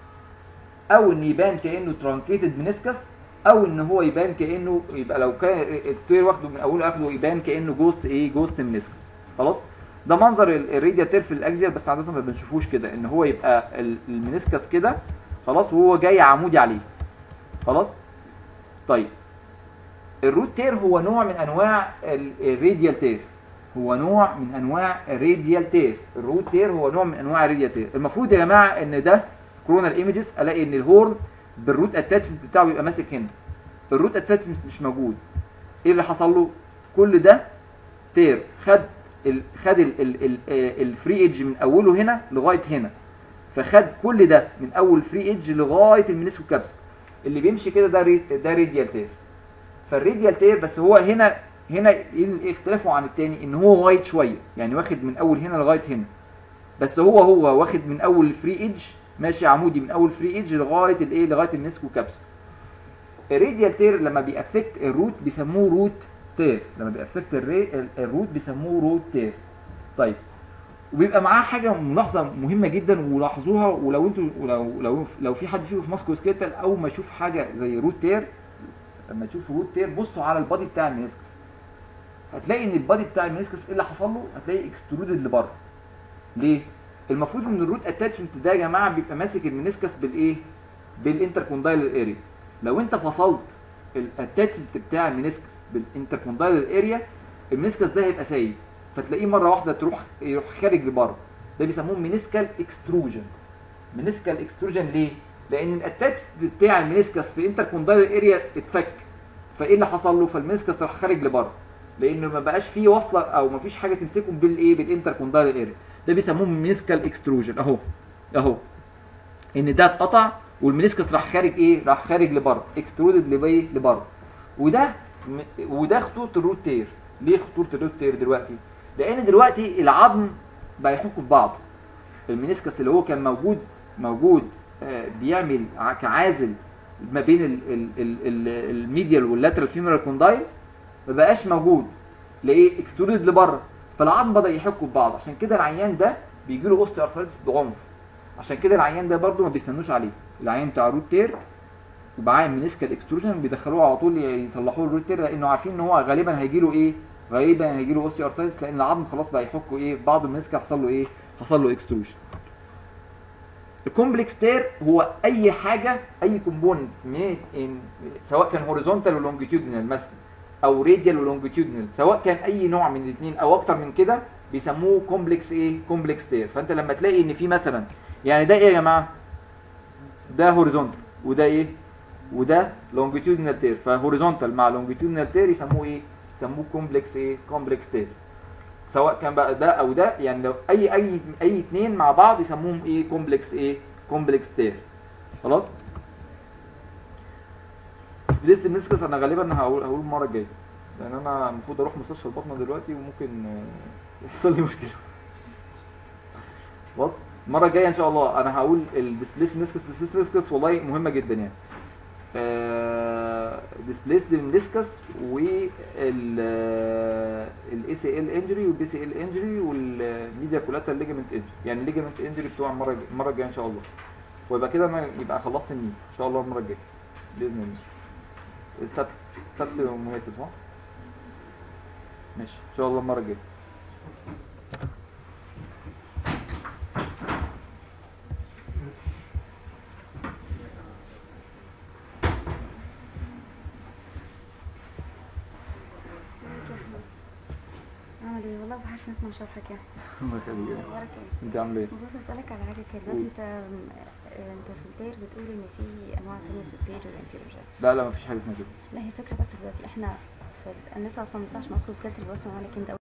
او ان يبان كانه ترانكيتد منسكس او ان هو يبان كانه يبقى لو كان التير واخده من اوله لاخره يبان كانه جوست ايه جوست منسكس خلاص ده منظر ال- الرادياتير في الاكزيال بس عاده ما بنشوفوش كده ان هو يبقى ال- المنسكس كده خلاص وهو جاي عمودي عليه خلاص طيب الروت تير هو نوع من انواع ال- الراديال تير هو نوع من انواع الراديال تير الروت تير هو نوع من انواع الراديال تير المفروض يا جماعه ان ده كورونال ايمجز الاقي ان الهورن بالروت اتاتشمنت بتاعه بيبقى ماسك هنا الروت اتاتشمنت مش موجود ايه اللي حصل له كل ده تير خد ال خد ال ال ال الفري ايدج من اوله هنا لغايه هنا فخد كل ده من اول فري ايدج لغايه المينيسكو كابسول اللي بيمشي كده ده ريد ده راديال تير فالراديال تير بس هو هنا هنا ايه اختلافه عن التاني ان هو وايد شويه يعني واخد من اول هنا لغايه هنا بس هو هو واخد من اول الفري ايدج ماشي عمودي من اول فري ايدج لغايه الايه لغايه المينيسكو كابسول الراديال تير لما بيأفكت الروت بيسموه روت تير لما بيأفكت الري- الروت بيسموه روت تير طيب وبيبقى معاه حاجه ملاحظه مهمه جدا ولاحظوها ولو انتوا لو لو لو في حد فيكم في ماسكو سكيتال اول ما يشوف حاجه زي روت تير لما تشوف روت تير بصوا على البادي بتاع المينيسكس هتلاقي ان البادي بتاع المينيسكس ايه اللي حصل له هتلاقي اكسترودد لبره ليه المفروض ان الروت اتاتشمنت ده يا جماعه بيبقى ماسك المينيسكس بالايه بالانتركوندايلر اريا لو انت فصلت الاتاتشمنت بتاع المينيسكس بالانتركوندايلر اريا المينيسكس ده هيبقى سايب فتلاقيه مره واحده تروح يروح خارج لبره ده بيسموه مينيسكال اكستروجن مينيسكال اكستروجن ليه لان الاتاتشمنت بتاع المينيسكس في الانتركوندايلر اريا اتفك فايه اللي حصل له فالمينيسكس راح خارج لبره لانه ما بقاش فيه وصله او ما فيش حاجه تمسكه بالايه بالانتركوندايلر اريا ده بيسموه مينيسكال اكستروجن اهو اهو ان ده اتقطع والمينيسكس راح خارج ايه راح خارج لبره اكسترودد لبيه لبره وده م- وده خطوره الروت تير ليه خطوره الروت تير دلوقتي لان دلوقتي العظم بقى يحك في بعضه المينيسكس اللي هو كان موجود موجود آه، بيعمل ع- كعازل ما بين ال- ال- ال- ال- الميديال واللاترال فيمورال كوندايل ما بقاش موجود لقيه اكسترودد لبره فالعظم بدا يحكوا في بعض عشان كده العيان ده بيجي له اوستي ارثرايتس بعنف عشان كده العيان ده برده ما بيستنوش عليه العيان بتاع روت تير ومعاه مينيسكال اكستروجن بيدخلوه على طول يصلحوه الروت تير لانه عارفين ان هو غالبا هيجي له ايه غالبا هيجي له اوستي ارثرايتس لان العظم خلاص بقى يحكوا ايه بعض المينيسكال حصل له ايه حصل له اكستروجن الكومبلكس تير هو اي حاجه اي كومبوننت سواء كان هوريزونتال ولونجيتيودينال مثلا او راديال ولونجيتيودينال سواء كان اي نوع من الاثنين او اكتر من كده بيسموه كومبلكس ايه كومبلكس تير فانت لما تلاقي ان في مثلا يعني ده ايه يا جماعه ده هوريزونتال وده ايه وده لونجيتيودينال تير فهوريزونتال مع لونجيتيودينال تير يسموه ايه يسموه كومبلكس ايه كومبلكس تير سواء كان بقى ده او ده يعني لو اي اي اي اتنين مع بعض يسموهم ايه كومبلكس ايه كومبلكس تير خلاص سبليست الميسكس انا غالبا هقول هقول المره الجايه لان انا المفروض اروح مستشفى البطنه دلوقتي وممكن آه، يحصل لي مشكله خلاص المره الجايه ان شاء الله انا هقول الديسبليست ميسكس ديسبليست ميسكس والله مهمه جدا يعني ديسبليست ميسكس وال الاي سي ال انجري والبي سي ال انجري والميديا كولاتال ليجمنت انجري يعني الليجمنت انجري بتوع المره الج- المره الجايه ان شاء الله ويبقى كده انا يبقى خلصت النيل ان شاء الله المره الجايه باذن الله السبت السبت مناسب صح؟ ماشي ان شاء الله المره الجايه اعمل ايه والله وحشني اسمع شرحك يعني الله يخليك اخبارك ايه انت عامل ايه؟ بص اسالك على حاجه كده دلوقتي انت آه، انت في الداير بتقول ان في انواع ثانيه سوبيريور وانفيريور لا لا مفيش حاجه اسمها كده لا هي فكره بس دلوقتي احنا في الناس اصلا ما بتطلعش ماسكو سكاتر بس لكن ده